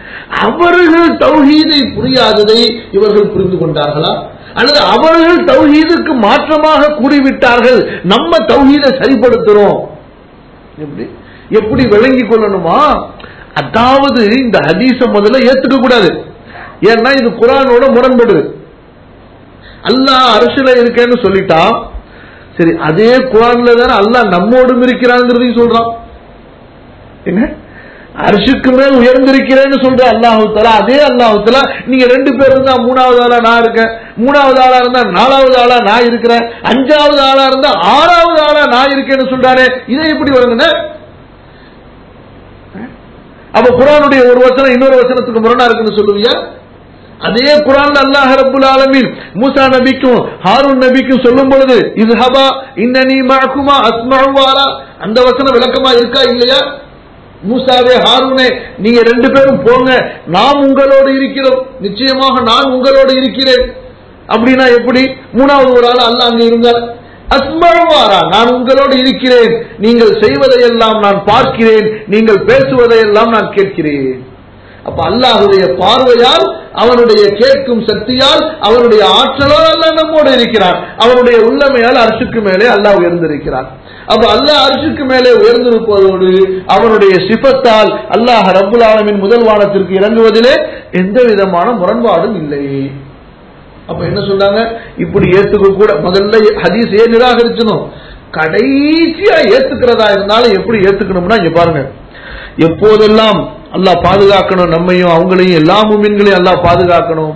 அவர்கள் தௌஹீதை புரியாததை இவர்கள் புரிந்து கொண்டார்களா அல்லது அவர்கள் தௌஹீதுக்கு மாற்றமாக கூறிவிட்டார்கள் நம்ம தௌஹீதை சரிப்படுத்துறோம் எப்படி எப்படி விளங்கி கொள்ளணுமா அதாவது இந்த ஹதீஸ முதல்ல ஏத்துக்க கூடாது ஏன்னா இது குரானோட முரண்படுது அல்லாஹ் அரசுல இருக்கேன்னு சொல்லிட்டா சரி அதே குரான்ல தானே அல்லாஹ் நம்மோடும் இருக்கிறாங்கிறதையும் சொல்றான் என்ன அரிசுக்கு மேல் உயர்ந்திருக்கிறேன்னு சொல்ற அல்லாஹு தலா அதே அல்லாஹு தலா நீங்க ரெண்டு பேர் இருந்தா மூணாவது ஆளா நான் இருக்கேன் மூணாவது ஆளா இருந்தா நாலாவது ஆளா நான் இருக்கிறேன் அஞ்சாவது ஆளா இருந்தா ஆறாவது ஆளா நான் இருக்கேன்னு சொல்றானே இதை எப்படி வழங்குன அப்ப குரானுடைய ஒரு வசனம் இன்னொரு வசனத்துக்கு முரணா இருக்குன்னு சொல்லுவியா அதே குரான் அல்லாஹ் ரப்புல் ஆலமீன் மூசா நபிக்கும் ஹாரூன் நபிக்கும் சொல்லும் பொழுது இது ஹபா இன்னனி மஅகுமா அஸ்மஉ வாரா அந்த வசனம் விளக்கமா இருக்கா இல்லையா மூசாவே ஹாரூனே நீங்க ரெண்டு பேரும் போங்க நாம் உங்களோடு இருக்கிறோம் நிச்சயமாக நான் உங்களோடு இருக்கிறேன் அப்படின்னா எப்படி மூணாவது ஒரு ஆள் அல்லாஹ் அங்க இருந்தார் அஸ்மழ்வாரா நான் உங்களோடு இருக்கிறேன் நீங்கள் செய்வதையெல்லாம் நான் பார்க்கிறேன் நீங்கள் பேசுவதையெல்லாம் நான் கேட்கிறேன் அப்ப அல்லாஹுடைய பார்வையால் அவனுடைய கேட்கும் சக்தியால் அவனுடைய ஆற்றலால் அல்லாஹ் நம்மோடு இருக்கிறான் அவனுடைய உள்ளமையால் அரசுக்கு மேலே அல்லாஹ் உயர்ந்திருக்கிறான் அப்ப அல்லாஹ் அரசுக்கு மேலே உயர்ந்திருப்பதோடு அவனுடைய சிபத்தால் அல்லாஹ் ரப்புல் ஆலமின் முதல் வானத்திற்கு இறங்குவதிலே எந்த விதமான முரண்பாடும் இல்லை அப்ப என்ன சொல்றாங்க இப்படி ஏத்துக்க கூட முதல்ல ஹதீஸ் ஏன் நிராகரிச்சணும் கடைசியா ஏத்துக்கிறதா இருந்தாலும் எப்படி ஏத்துக்கணும்னா இங்க பாருங்க எப்போதெல்லாம் அல்லாஹ் பாதுகாக்கணும் நம்மையும் அவங்களையும் எல்லா முமின்களையும் அல்லாஹ் பாதுகாக்கணும்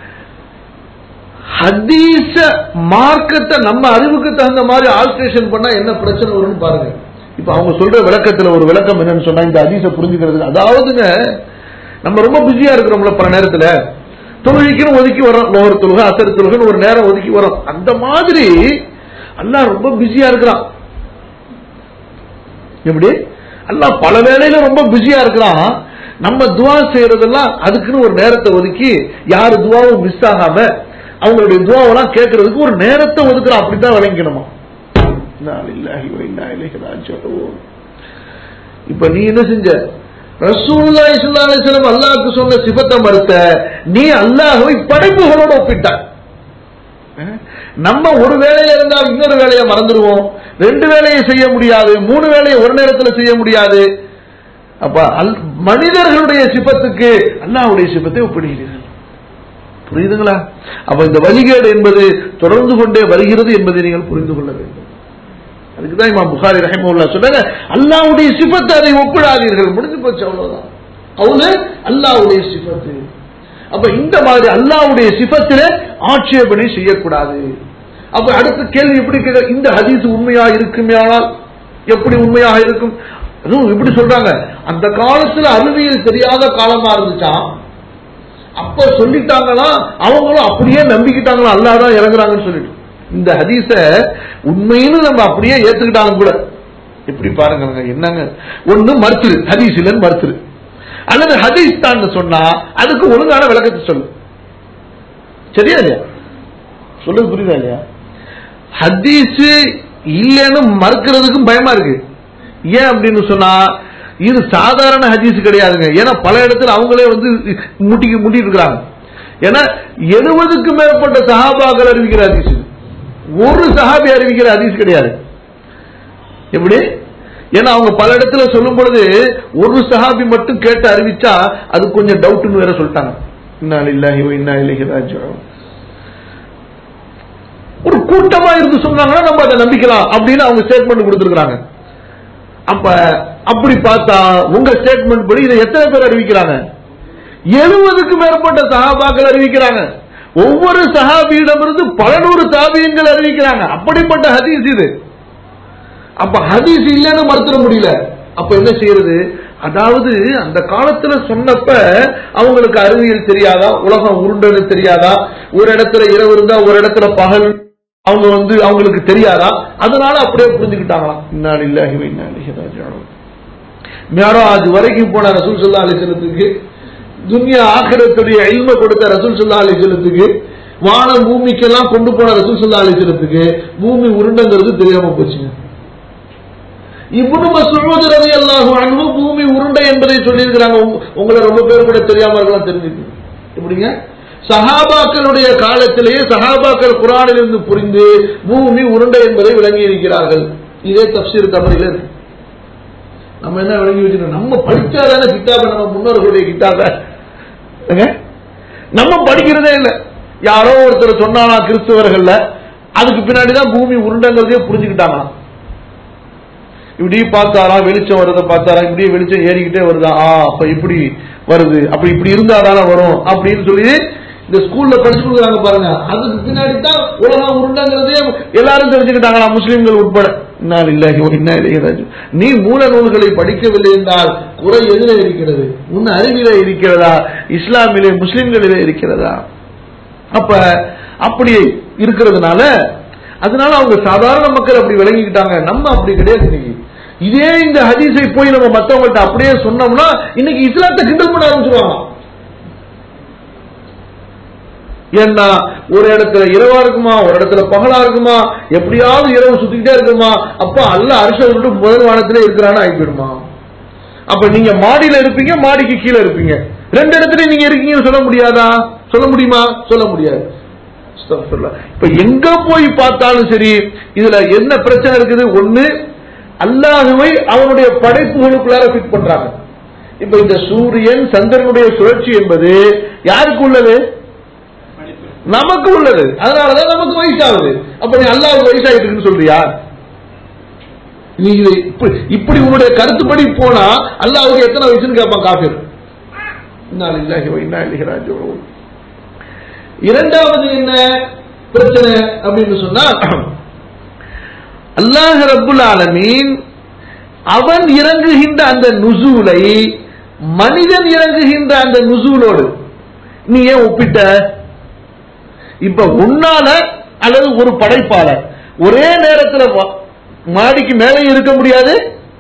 ஹதீஸ மார்க்கத்தை நம்ம அறிவுக்கு தகுந்த மாதிரி ஆல்ட்ரேஷன் பண்ணா என்ன பிரச்சனை வரும்னு பாருங்க இப்ப அவங்க சொல்ற விளக்கத்துல ஒரு விளக்கம் என்னன்னு சொன்னா இந்த ஹதீஸ புரிஞ்சுக்கிறதுக்கு அதாவதுங்க நம்ம ரொம்ப பிஸியா இருக்கிறோம்ல பல நேரத்துல தொழுகைக்குன்னு ஒதுக்கி வரோம் லோகர் தொழுகை அசர் தொழுகைன்னு ஒரு நேரம் ஒதுக்கி வரோம் அந்த மாதிரி அல்லாஹ் ரொம்ப பிஸியா இருக்கிறான் எப்படி அல்லாஹ் பல வேளையில ரொம்ப பிஸியா இருக்கிறான் நம்ம துவா செய்யறதெல்லாம் அதுக்குன்னு ஒரு நேரத்தை ஒதுக்கி யாரு துவாவும் மிஸ் ஆகாம அவங்களுடைய துவாவெல்லாம் கேட்கறதுக்கு ஒரு நேரத்தை ஒதுக்குறான் அப்படித்தான் விளங்கணுமா இன்னா லில்லாஹி வ இன்னா இலைஹி ராஜிஊன். இப்ப நீ என்ன செஞ்ச ரசூலுல்லாஹி ஸல்லல்லாஹு அலைஹி வஸல்லம் அல்லாஹ்வுக்கு சொன்ன சிபத்தை மறுத்த நீ அல்லாஹ்வை படைப்புகளோட ஒப்பிட்டாய் அஹ், நம்ம ஒரு வேலையில இருந்தால் இன்னொரு வேலையை மறந்துடுவோம் ரெண்டு வேலையை செய்ய முடியாது மூணு வேலையை ஒரு நேரத்தில் செய்ய முடியாது அப்ப அல்- மனிதர்களுடைய சிபத்துக்கு அல்லாஹ்வுடைய சிபத்தை ஒப்பிடுகிறீர்கள் புரியுதுங்களா அப்ப இந்த வழிகேடு என்பது தொடர்ந்து கொண்டே வருகிறது என்பதை நீங்கள் புரிந்து கொள்ள வேண்டும் அதுக்குதான் இமாம் புகாரி ரஹிமவுல்லா சொன்னாங்க அல்லாஹ்வுடைய சிபத்தை அதை ஒப்பிடாதீர்கள் முடிஞ்சு போச்சு அவ்வளவுதான் அவனு அல்லாஹ்வுடைய சிபத்து அப்ப இந்த மாதிரி அல்லாஹ்வுடைய சிபத்திலே ஆட்சேபனை செய்யக்கூடாது அப்ப அடுத்த கேள்வி எப்படி கேட்க இந்த ஹதீஸ் உண்மையா இருக்குமையானால் எப்படி உண்மையாக இருக்கும் அதுவும் இப்படி சொல்றாங்க அந்த காலத்துல அறிவியல் தெரியாத காலமா இருந்துச்சாம் அப்ப சொல்லிட்டாங்களா அவங்களும் அப்படியே நம்பிக்கிட்டாங்களா அல்லாதான் இறங்குறாங்கன்னு சொல்லிட்டு இந்த ஹதீஸ உண்மைன்னு நம்ம அப்படியே ஏத்துக்கிட்டாங்க கூட எப்படி பாருங்க என்னங்க ஒண்ணு மறுத்துரு ஹதீஸ் இல்லைன்னு மறுத்துரு அல்லது ஹதீஸ் தான் சொன்னா அதுக்கு ஒழுங்கான விளக்கத்தை சொல்லு சரியா இல்லையா சொல்லுது புரியுதா இல்லையா ஹதீஸ் இல்லைன்னு மறுக்கிறதுக்கும் பயமா இருக்கு ஏன் அப்படின்னு சொன்னா இது சாதாரண ஹதீஸ் கிடையாதுங்க ஏன்னா பல இடத்துல அவங்களே வந்து முட்டிக்கு முட்டிட்டு இருக்கிறாங்க ஏன்னா எழுபதுக்கு மேற்பட்ட சஹாபாக்கள் அறிவிக்கிற ஹதீஸ் இது. ஒரு சஹாபி அறிவிக்கிற ஹதீஸ் கிடையாது எப்படி ஏன்னா அவங்க பல இடத்துல சொல்லும் பொழுது ஒரு சஹாபி மட்டும் கேட்டு அறிவிச்சா அது கொஞ்சம் டவுட்னு வேற சொல்லிட்டாங்க இன்னா லில்லாஹி வ இன்னா இலைஹி ராஜிஊன் ஒரு கூட்டமா இருந்து சொன்னாங்கன்னா நம்ம அதை நம்பிக்கலாம் அப்படின்னு அவங்க ஸ்டேட்மெண்ட் கொடுத்துருக்காங்க அப்ப அப்படி பார்த்தா உங்க ஸ்டேட்மெண்ட் படி இதை எத்தனை பேர் அறிவிக்கிறாங்க எழுபதுக்கு மேற்பட்ட சஹாபாக்கள் அறிவிக்கிறாங்க ஒவ்வொரு சஹாபியிடமிருந்து பல நூறு தாபியங்கள் அறிவிக்கிறாங்க அப்படிப்பட்ட ஹதீஸ் இது அப்ப ஹதீஸ் இல்லைன்னு மறுத்துட முடியல அப்ப என்ன செய்யறது அதாவது அந்த காலத்துல சொன்னப்ப அவங்களுக்கு அறிவியல் தெரியாதா உலகம் உருண்டது தெரியாதா ஒரு இடத்துல இரவு இருந்தா ஒரு இடத்துல பகல் அவங்க வந்து அவங்களுக்கு தெரியாதா அதனால அப்படியே புரிஞ்சுக்கிட்டாங்களாம் இன்னாலி இல்லாஹி வ இன்னா இலைஹி ராஜிஊன் மேராஜ் வரைக்கும் போன ரசூல் ஸல்லல்லாஹு அலைஹி வஸல்லத்துக்கு துன்யா ஆகிரத்துடைய இல்ம கொடுத்த ரசூல் ஸல்லல்லாஹு அலைஹி வஸல்லத்துக்கு வானம் பூமிக்கெல்லாம் கொண்டு போன ரசூல் ஸல்லல்லாஹு அலைஹி வஸல்லத்துக்கு பூமி உருண்டங்கிறது தெரியாம போச்சுங்க இப்னு மஸ்ஊத் ரலியல்லாஹு அன்ஹு பூமி உருண்டை என்பதை சொல்லியிருக்கிறாங்க உங்க- உங்களை ரொம்ப பேர் கூட தெரியாம இருக்கலாம் தெரிஞ்சுக்கு எப்படிங்க சஹாபாக்களுடைய காலத்திலேயே சஹாபாக்கள் குரானிலிருந்து புரிந்து பூமி உருண்டை என்பதை விளங்கி இருக்கிறார்கள் இதே தப்சீர் தமிழில் இருக்கு நம்ம என்ன விளங்கி வச்சிருக்கோம் நம்ம படிச்சாதானே கிட்டாப நம்ம முன்னோர்களுடைய கிட்டாப ஏங்க? நம்ம படிக்கிறதே இல்லை யாரோ ஒருத்தர் சொன்னானா கிறிஸ்தவர்கள்ல அதுக்கு பின்னாடி தான் பூமி உருண்டங்கிறதே புரிஞ்சுக்கிட்டாங்களாம் இப்படி பார்த்தாரா வெளிச்சம் வருதை பார்த்தாரா இப்படியே வெளிச்சம் ஏறிக்கிட்டே வருதா ஆ அப்ப இப்படி வருது அப்ப இப்படி இருந்தாதானே வரும் அப்படின்னு சொல்லி இந்த ஸ்கூல்ல படிச்சு கொடுக்குறாங்க பாருங்க அதுக்கு பின்னாடி தான் உலகம் உருண்டங்கிறதே எல்லாரும் தெரிஞ்சுக்கிட்டாங்களா முஸ்லிம்கள் உட்பட இன்னால் இல்லாஹி என்ன இளையராஜு நீ மூல நூல்களை படிக்கவில்லை என்றால் குறை எதிர இருக்கிறது உன் அறிவிலே இருக்கிறதா இஸ்லாமிலே முஸ்லிம்களிலே இருக்கிறதா அப்ப அப்படி இருக்கிறதுனால அதனால அவங்க சாதாரண மக்கள் அப்படி விளங்கிக்கிட்டாங்க நம்ம அப்படி கிடையாது இன்னைக்கு இதே இந்த ஹதீஸை போய் நம்ம மத்தவங்கள்ட்ட அப்படியே சொன்னோம்னா இன்னைக்கு இஸ்லாத்தை கிண்டல் பண்ண ஆரம்பிச்சிருவாங்க ஏன்னா ஒரு இடத்துல இரவா இருக்குமா ஒரு இடத்துல பகலா இருக்குமா எப்படியாவது இரவு சுத்திக்கிட்டே இருக்குமா அப்ப அல்ல அரச விட்டு முதல் வானத்திலே இருக்கிறான்னு ஆகிவிடுமா அப்ப நீங்க மாடியில இருப்பீங்க மாடிக்கு கீழே இருப்பீங்க ரெண்டு இடத்துல நீங்க இருக்கீங்கன்னு சொல்ல முடியாதா சொல்ல முடியுமா சொல்ல முடியாது அஸ்தக்ஃபிருல்லாஹ். இப்ப எங்க போய் பார்த்தாலும் சரி இதுல என்ன பிரச்சனை இருக்குது ஒண்ணு அல்லாஹுவை அவனுடைய படைப்புகளுக்குள்ளார ஃபிட் பண்றாங்க இப்ப இந்த சூரியன் சந்திரனுடைய சுழற்சி என்பது யாருக்கு உள்ளது நமக்கு உள்ளது அதனாலதான் நமக்கு வயசாகுது அப்ப நீ அல்லாஹ்வுக்கு வயசாயிட்டு இருக்குன்னு சொல்றியா நீ இது இப்படி இப்படி உன்னுடைய கருத்துப்படி போனா அல்லாஹ்வுக்கு எத்தனை வயசுன்னு கேட்பான் காஃபிர் இன்னா லில்லாஹி வ இன்னா இலைஹி ராஜிஊன் இரண்டாவது என்ன பிரச்சனை அப்படின்னு சொன்னா அல்லாஹ் ரப்புல் ஆலமீன் அவன் இறங்குகின்ற அந்த நுசூலை மனிதன் இறங்குகின்ற அந்த நுசூலோடு நீ ஏன் ஒப்பிட்ட இப்ப உன்னால அல்லது ஒரு படைப்பாளர் ஒரே நேரத்துல வ- மாடிக்கு மேலே இருக்க முடியாது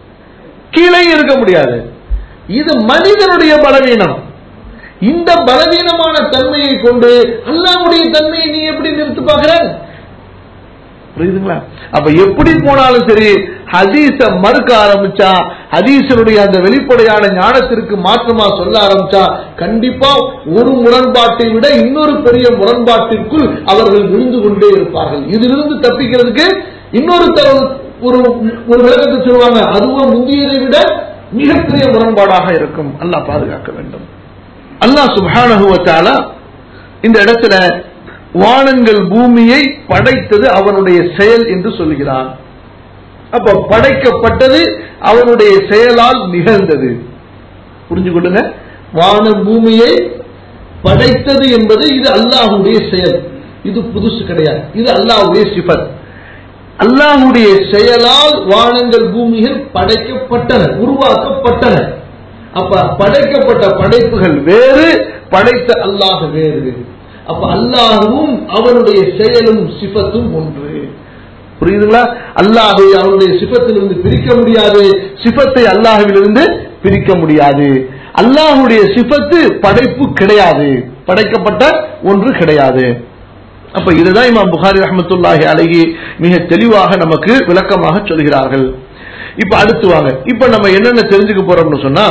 கீழே இருக்க முடியாது இது மனிதனுடைய பலவீனம் இந்த பலவீனமான தன்மையை கொண்டு அல்லாஹ்வுடைய தன்மையை நீ எப்படி நிறுத்து பார்க்கிற புரியுதுங்களா அப்ப எப்படி போனாலும் சரி ஹதீஸ மறுக்க ஆரம்பிச்சா ஹதீஸனுடைய அந்த வெளிப்படையான ஞானத்திற்கு மாற்றமா சொல்ல ஆரம்பிச்சா கண்டிப்பா ஒரு முரண்பாட்டை விட இன்னொரு பெரிய முரண்பாட்டிற்குள் அவர்கள் விழுந்து கொண்டே இருப்பார்கள் இதிலிருந்து தப்பிக்கிறதுக்கு இன்னொரு தர- ஒரு ஒரு விளக்கத்தை சொல்லுவாங்க அதுவும் முந்தியதை விட மிகப்பெரிய முரண்பாடாக இருக்கும் அல்லாஹ் பாதுகாக்க வேண்டும் அல்லாஹ் சுப்ஹானஹு வ தஆலா இந்த இடத்துல வானங்கள் பூமியை படைத்தது அவனுடைய செயல் என்று சொல்கிறான் அப்ப படைக்கப்பட்டது அவனுடைய செயலால் நிகழ்ந்தது புரிஞ்சு கொள்ளுங்க வான பூமியை படைத்தது என்பது இது அல்லாஹுடைய செயல் இது புதுசு கிடையாது இது அல்லாஹுடைய சிஃபத் அல்லாஹுடைய செயலால் வானங்கள் பூமிகள் படைக்கப்பட்டன உருவாக்கப்பட்டன அப்ப படைக்கப்பட்ட படைப்புகள் வேறு படைத்த அல்லாஹ் வேறு அப்ப அல்லாஹுவும் அவனுடைய செயலும் சிஃபத்தும் ஒன்று புரியுதுங்களா அல்லாஹை அவனுடைய சிஃபத்திலிருந்து பிரிக்க முடியாது சிஃபத்தை அல்லாஹுவிலிருந்து பிரிக்க முடியாது அல்லாஹுடைய சிஃபத்து படைப்பு கிடையாது படைக்கப்பட்ட ஒன்று கிடையாது அப்ப இதுதான் இமாம் புகாரி ரஹமத்துல்லாஹி அழகி மிக தெளிவாக நமக்கு விளக்கமாக சொல்கிறார்கள் இப்ப அடுத்து வாங்க இப்ப நம்ம என்னென்ன தெரிஞ்சுக்க போறோம்னு சொன்னா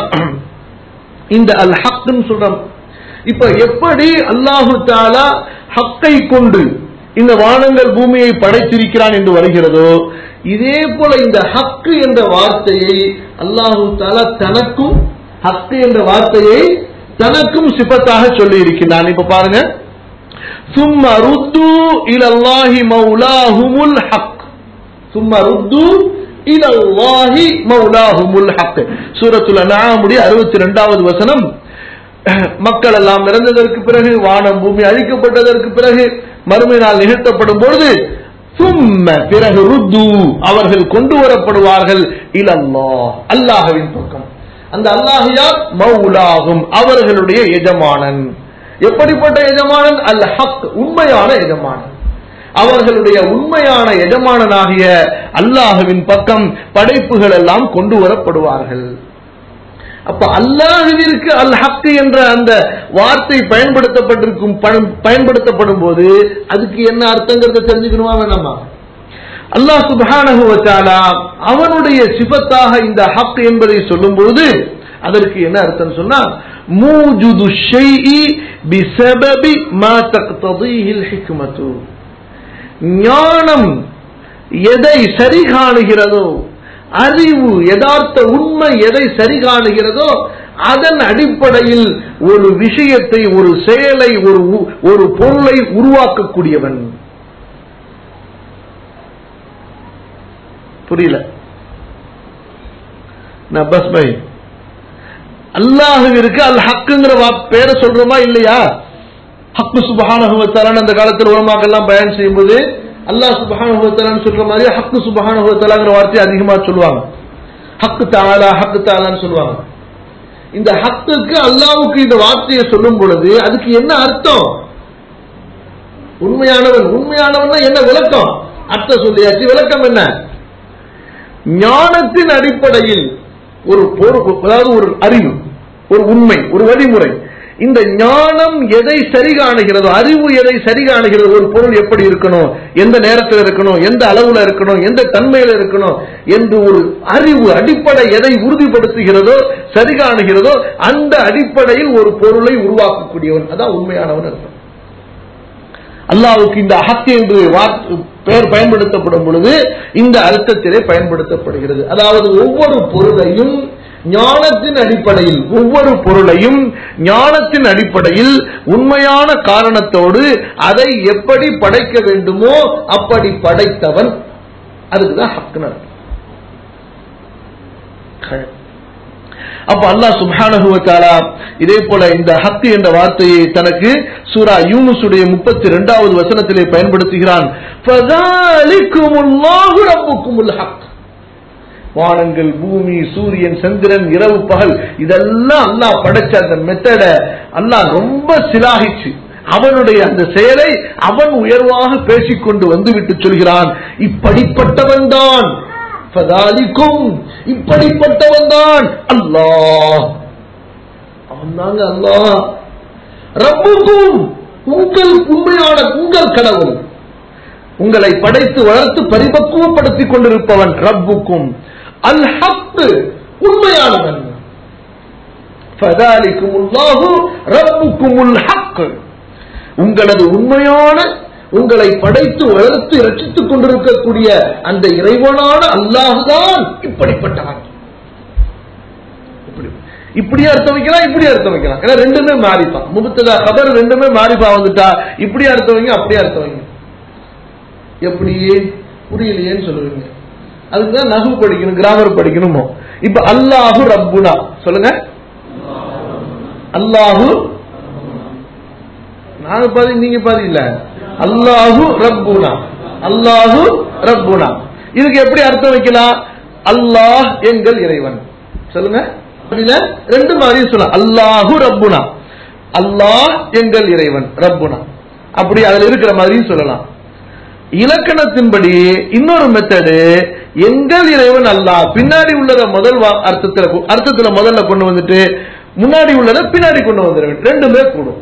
இந்த அல் ஹக்னு சொல்றோம் இப்ப எப்படி அல்லாஹு தாலா ஹக்கை கொண்டு இந்த வானங்கள் பூமியை படைத்திருக்கிறான் என்று வருகிறதோ இதே போல இந்த ஹக்கு என்ற வார்த்தையை அல்லாஹு தாலா தனக்கும் ஹக்கு என்ற வார்த்தையை தனக்கும் சிபத்தாக சொல்லி இருக்கிறான் இப்ப பாருங்க ثم ردوا إلى الله مولاهم الحق ثم ردوا إلى الله مولاهم الحق சூரத்துல் அன்ஆம் உடைய 62வது வசனம் மக்கள் எல்லாம் இறந்ததற்கு பிறகு வானம் பூமி அழிக்கப்பட்டதற்கு பிறகு மறுமை நாள் நிகழ்த்தப்படும் பொழுது சும்ம பிறகு ருத்து அவர்கள் கொண்டு வரப்படுவார்கள் இலல்லா அல்லாஹ்வின் பக்கம் அந்த அல்லாஹ் யார் மௌலாகும் அவர்களுடைய எஜமானன் எப்படிப்பட்ட எஜமானன் அல் ஹக் உண்மையான எஜமானன் அவர்களுடைய உண்மையான எஜமானனாகிய அல்லாஹுவின் பக்கம் படைப்புகள் எல்லாம் கொண்டு வரப்படுவார்கள் அப்ப அல்லாஹுவிற்கு அல் ஹக் என்ற அந்த வார்த்தை பயன்படுத்தப்பட்டிருக்கும் பணம் பயன்படுத்தப்படும் போது அதுக்கு என்ன அர்த்தங்கிறத தெரிஞ்சுக்கணுமா வேணாமா அல்லாஹ் சுப்ஹானஹு வ தஆலா அவனுடைய சிபத்தாக இந்த ஹக் என்பதை சொல்லும் பொழுது அதற்கு என்ன அர்த்தம் சொன்னா மூஜுது ஷைஇ பிசபபி மா தக்ததீஹில் ஹிக்மத்து ஞானம் எதை சரி காணுகிறதோ அறிவு யதார்த்த உண்மை எதை சரி காணுகிறதோ அதன் அடிப்படையில் ஒரு விஷயத்தை ஒரு செயலை ஒரு உ- ஒரு பொருளை உருவாக்கக்கூடியவன் புரியல நான் பஸ் பை அல்லாஹுவிற்கு அல் ஹக்குங்கிற வா- பேரை சொல்றோமா இல்லையா ஹக்கு சுபஹானஹு வ தஆலான்னு அந்த காலத்தில் உலமாக்கெல்லாம் பயன் செய்யும்போது அல்லாஹ் சுபஹானஹு வ தஆலான்னு சொல்ற மாதிரி ஹக்கு சுபஹானஹு வ தஆலாங்கிற வார்த்தையை அதிகமா சொல்லுவாங்க ஹக்கு தஆலா ஹக்கு தஆலான்னு சொல்லுவாங்க இந்த ஹக்குக்கு அல்லாஹ்வுக்கு இந்த வார்த்தையை சொல்லும் பொழுது அதுக்கு என்ன அர்த்தம் உண்மையானவன் உண்மையானவன் என்ன விளக்கம் அர்த்தம் சொல்லியாச்சு விளக்கம் என்ன ஞானத்தின் அடிப்படையில் ஒரு பொருள் அதாவது ஒரு அறிவு ஒரு உண்மை ஒரு வழிமுறை இந்த ஞானம் எதை சரி காணுகிறதோ அறிவு எதை சரி காணுகிறதோ ஒரு பொருள் எப்படி இருக்கணும் எந்த நேரத்தில் இருக்கணும் எந்த அளவுல இருக்கணும் எந்த தன்மையில இருக்கணும் என்று ஒரு அறிவு அடிப்படை எதை உறுதிப்படுத்துகிறதோ சரி காணுகிறதோ அந்த அடிப்படையில் ஒரு பொருளை உருவாக்கக்கூடியவன் அதான் உண்மையானவன் அர்த்தம் அல்லாவுக்கு இந்த அஹத் என்று வார்த்தை பெயர் பயன்படுத்தப்படும் பொழுது இந்த அர்த்தத்திலே பயன்படுத்தப்படுகிறது அதாவது ஒவ்வொரு பொருளையும் ஞானத்தின் அடிப்படையில் ஒவ்வொரு பொருளையும் ஞானத்தின் அடிப்படையில் உண்மையான காரணத்தோடு அதை எப்படி படைக்க வேண்டுமோ அப்படி படைத்தவன் அதுக்குதான் ஹக்குன்னு அர்த்தம். அப்ப அல்லாஹ் சுப்ஹானஹு வ தஆலா இதே போல இந்த ஹக் என்ற வார்த்தையை தனக்கு சூரா யூனுஸுடைய 32வது வசனத்திலே பயன்படுத்துகிறான் ஃபதாலிகுமுல்லாஹு ரப்புக்குமுல் ஹக் வானங்கள் பூமி சூரியன் சந்திரன் இரவு பகல் இதெல்லாம் அல்லாஹ் படைச்ச அந்த மெத்தட அல்லாஹ் ரொம்ப சிலாகிச்சு அவனுடைய அந்த செயலை அவன் உயர்வாக பேசிக்கொண்டு வந்துவிட்டு சொல்கிறான் இப்படிப்பட்டவன் தான் ஃபதாலிக்கும் இப்படிப்பட்டவன் தான் அல்லாஹ் அவன் தாங்க அல்லாஹ் ரப்புக்கும் உங்கள் உண்மையான உங்கள் கடவுள் உங்களை படைத்து வளர்த்து பரிபக்குவப்படுத்திக் கொண்டிருப்பவன் ரப்புக்கும் அல் ஹக்கு உண்மையானவன் ஃபதாலிக்கும் அல்லாஹு ரப்புக்குமுல் ஹக் உங்களது உண்மையான உங்களை படைத்து வளர்த்து ரட்சித்துக் கொண்டிருக்கக்கூடிய அந்த இறைவனான அல்லாஹுதான் இப்படிப்பட்டவன் இப்படி இப்படியே அர்த்தம் வைக்கலாம் இப்படி அர்த்தம் வைக்கலாம் ஏன்னா ரெண்டுமே மாறிப்பா முபத்ததா கபர் ரெண்டுமே மாறிப்பா வந்துட்டா இப்படி அர்த்தம் வைங்க அப்படியே அர்த்தம் வைங்க எப்படி புரியலையேன்னு சொல்லுவீங்க அதுக்குதான் நகு படிக்கணும் கிராமர் படிக்கணுமோ இப்ப அல்லாஹு ரப்புனா சொல்லுங்க அல்லாஹு நாங்க பாதி நீங்க பாதி இல்ல அல்லாஹு ரப்புனா அல்லாஹு ரப்புனா இதுக்கு எப்படி அர்த்தம் வைக்கலாம் அல்லாஹ் எங்கள் இறைவன் சொல்லுங்க இதுல ரெண்டு மாதிரி சொல்லலாம் அல்லாஹு ரப்புனா அல்லாஹ் எங்கள் இறைவன் ரப்புனா அப்படி அதுல இருக்கிற மாதிரியும் சொல்லலாம் இலக்கணத்தின்படி இன்னொரு மெத்தடு எங்கள் இறைவன் அல்லாஹ் பின்னாடி உள்ளத முதல் வா- அர்த்தத்துல கொ- அர்த்தத்துல முதல்ல கொண்டு வந்துட்டு முன்னாடி உள்ளத பின்னாடி கொண்டு வந்துட வேண்டும் ரெண்டுமே கூடும்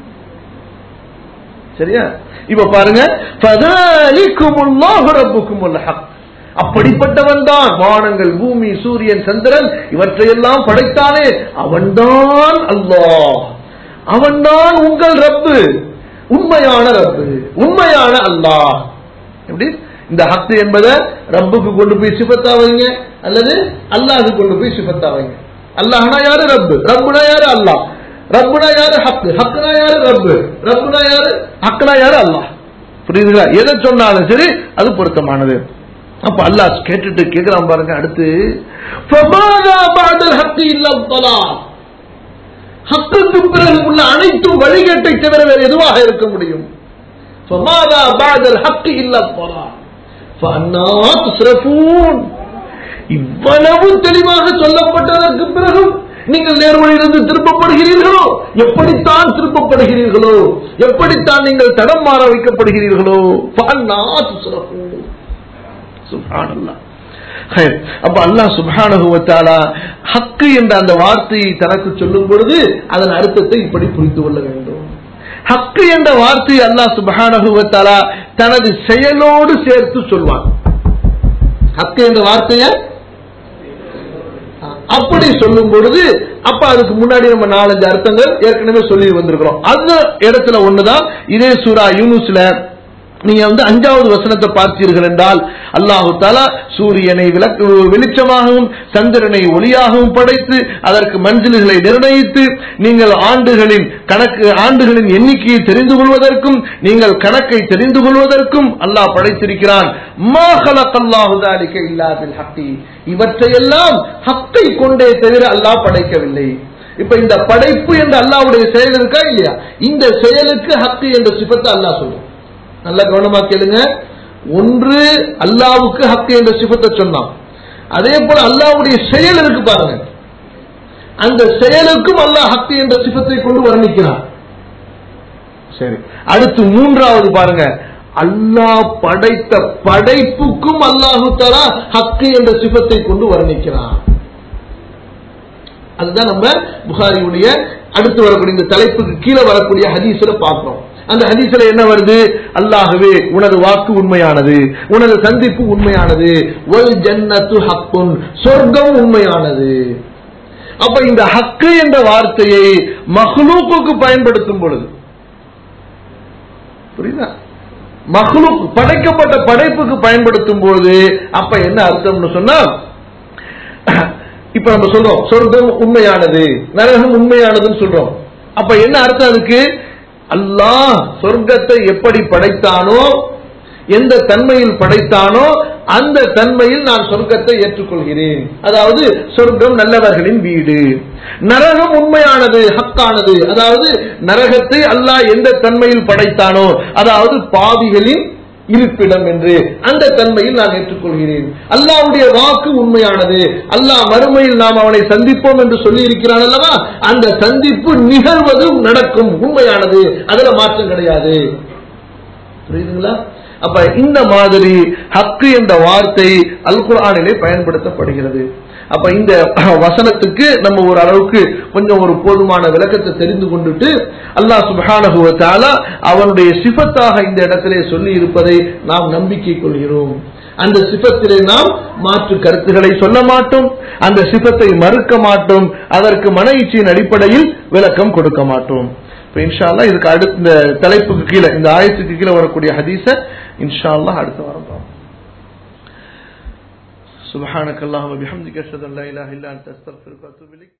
சரியா இப்ப பாருங்க ஃபதாலிக்குமுல்லாஹு ரப்புக்குமுல் ஹக் அப்படிப்பட்டவன் தான் வானங்கள் பூமி சூரியன் சந்திரன் இவற்றையெல்லாம் படைத்தானே அவன்தான் அல்லாஹ் அவன்தான் உங்கள் ரப்பு உண்மையான ரப்பு உண்மையான அல்லாஹ் எப்படி இந்த ஹக்கு என்பதை ரப்புக்கு கொண்டு போய் சிபத்தா வைங்க அல்லது அல்லாஹ்க்கு கொண்டு போய் சிபத்தா வைங்க அல்லாஹ்னா யாரு ரப்பு ரப்புனா யாரு அல்லாஹ் ரப்புனா யாரு ஹக்கு ஹக்குனா யாரு ரப்பு ரப்புனா யாரு ஹக்குனா யாரு அல்லாஹ் புரியுதுங்களா எதை சொன்னாலும் சரி அது பொருத்தமானது அப்ப அல்லாஹ் கேட்டுட்டு கேக்குறான் பாருங்க அடுத்து فَمَاذَا بَعْدَ الْحَقِّ إِلَّا الضَّلَالُ ஹக்குக்கு பிறகு உள்ள அனைத்தும் வழிகேட்டை தவிர வேறு எதுவாக இருக்க முடியும் فَمَاذَا بَعْدَ الْحَقِّ إِلَّا الضَّلَالُ فَأَنَّى تُصْرَفُونَ இவ்வளவு தெளிவாக சொல்லப்பட்டதற்கு பிறகும் நீங்கள் நேர்வழியிலிருந்து திருப்பப்படுகிறீர்களோ எப்படித்தான் திருப்பப்படுகிறீர்களோ எப்படித்தான் நீங்கள் தடம் மாற வைக்கப்படுகிறீர்களோ فَأَنَّى تُصْرَفُونَ சுப்ஹானல்லாஹ் ஹைர். அப்ப அல்லாஹ் சுப்ஹானஹு வ தஆலா ஹக்கு என்ற அந்த வார்த்தையை தனக்கு சொல்லும் பொழுது அதன் அர்த்தத்தை இப்படி புரிந்து கொள்ள வேண்டும் ஹக்கு என்ற வார்த்தையை அல்லாஹ் சுப்ஹானஹு வ தஆலா தனது செயலோடு சேர்த்து சொல்வான் ஹக்கு என்ற வார்த்தைய அப்படி சொல்லும் பொழுது அப்ப அதுக்கு முன்னாடி நம்ம நாலஞ்சு அர்த்தங்கள் ஏற்கனவே சொல்லி வந்திருக்கிறோம் அந்த இடத்துல ஒண்ணுதான் இதே சூரா யூனுஸ்ல நீங்க வந்து அஞ்சாவது வசனத்தை பார்த்தீர்கள் என்றால் அல்லாஹு தாலா சூரியனை விளக்கு வெளிச்சமாகவும் சந்திரனை ஒளியாகவும் படைத்து அதற்கு மஞ்சள்களை நிர்ணயித்து நீங்கள் ஆண்டுகளின் கணக்கு ஆண்டுகளின் எண்ணிக்கையை தெரிந்து கொள்வதற்கும் நீங்கள் கணக்கை தெரிந்து கொள்வதற்கும் அல்லாஹ் படைத்திருக்கிறான் மா கலக்கல்லாஹு தாலிக இல்லா பில் ஹக்கி இவற்றையெல்லாம் ஹக்கை கொண்டே தவிர அல்லாஹ் படைக்கவில்லை இப்ப இந்த படைப்பு என்ற அல்லாஹ்வுடைய செயல் இருக்கா இல்லையா இந்த செயலுக்கு ஹக்கு என்ற சிபத்தை அல்லாஹ் சொல்றான் நல்ல கவனமா கேளுங்க ஒன்று அல்லாவுக்கு ஹக்கு என்ற சிபத்தை சொன்னான் அதே போல அல்லாவுடைய செயல் இருக்கு பாருங்க அந்த செயலுக்கும் அல்லாஹ் ஹக்கு என்ற சிபத்தை கொண்டு வர்ணிக்கிறான் சரி அடுத்து மூன்றாவது பாருங்க அல்லாஹ் படைத்த படைப்புக்கும் அல்லாஹு தலா ஹக்கு என்ற சிபத்தை கொண்டு வர்ணிக்கிறான் அதுதான் நம்ம புகாரியுடைய அடுத்து வரக்கூடிய இந்த தலைப்புக்கு கீழே வரக்கூடிய ஹதீஸ்ல பார்க்கிறோம் அந்த ஹதீஸ்ல என்ன வருது அல்லாஹ்வே உனது வாக்கு உண்மையானது உனது சந்திப்பு உண்மையானது ஒல் ஜன்னத்து ஹக்குன் சொர்க்கம் உண்மையானது அப்ப இந்த ஹக்கு என்ற வார்த்தையை மஹ்லூக்குக்கு பயன்படுத்தும் பொழுது புரியுதா மஹ்லூக் படைக்கப்பட்ட படைப்புக்கு பயன்படுத்தும் போது அப்ப என்ன அர்த்தம்னு சொன்னா இப்ப நம்ம சொல்றோம் சொர்க்கம் உண்மையானது நரகம் உண்மையானதுன்னு சொல்றோம் அப்ப என்ன அர்த்தம் அதுக்கு அல்லாஹ் சொர்க்கத்தை எப்படி படைத்தானோ எந்த தன்மையில் படைத்தானோ அந்த தன்மையில் நான் சொர்க்கத்தை ஏற்றுக்கொள்கிறேன் அதாவது சொர்க்கம் நல்லவர்களின் வீடு நரகம் உண்மையானது ஹக்கானது அதாவது நரகத்தை அல்லாஹ் எந்த தன்மையில் படைத்தானோ அதாவது பாவிகளின் இருப்பிடம் என்று அந்த தன்மையில் நான் ஏற்றுக்கொள்கிறேன் அல்லாவுடைய வாக்கு உண்மையானது அல்லாஹ் மறுமையில் நாம் அவனை சந்திப்போம் என்று சொல்லி இருக்கிறான் அல்லவா அந்த சந்திப்பு நிகழ்வதும் நடக்கும் உண்மையானது அதுல மாற்றம் கிடையாது புரியுதுங்களா அப்ப இந்த மாதிரி ஹக்கு என்ற வார்த்தை அல் குர்ஆனிலே பயன்படுத்தப்படுகிறது அப்ப இந்த வசனத்துக்கு நம்ம ஒரு அளவுக்கு கொஞ்சம் ஒரு போதுமான விளக்கத்தை தெரிந்து கொண்டுட்டு அல்லாஹ் சுப்ஹானஹு வ தஆலா அவனுடைய சிஃபத்தாக இந்த இடத்திலே சொல்லி இருப்பதை நாம் நம்பிக்கை கொள்கிறோம் அந்த சிஃபத்திலே நாம் மாற்று கருத்துக்களை சொல்ல மாட்டோம் அந்த சிஃபத்தை மறுக்க மாட்டோம் அதற்கு மன இச்சையின் அடிப்படையில் விளக்கம் கொடுக்க மாட்டோம் இப்ப இன்ஷா அல்லாஹ் இதுக்கு அடுத்த இந்த தலைப்புக்கு கீழே இந்த ஆயத்துக்கு கீழே வரக்கூடிய ஹதீஸ இன்ஷா அல்லாஹ் அடுத்த வாரம் பார்ப்போம் سبحانك اللهم وبحمدك اشهد ان لا اله الا انت استغفرك واتوب اليك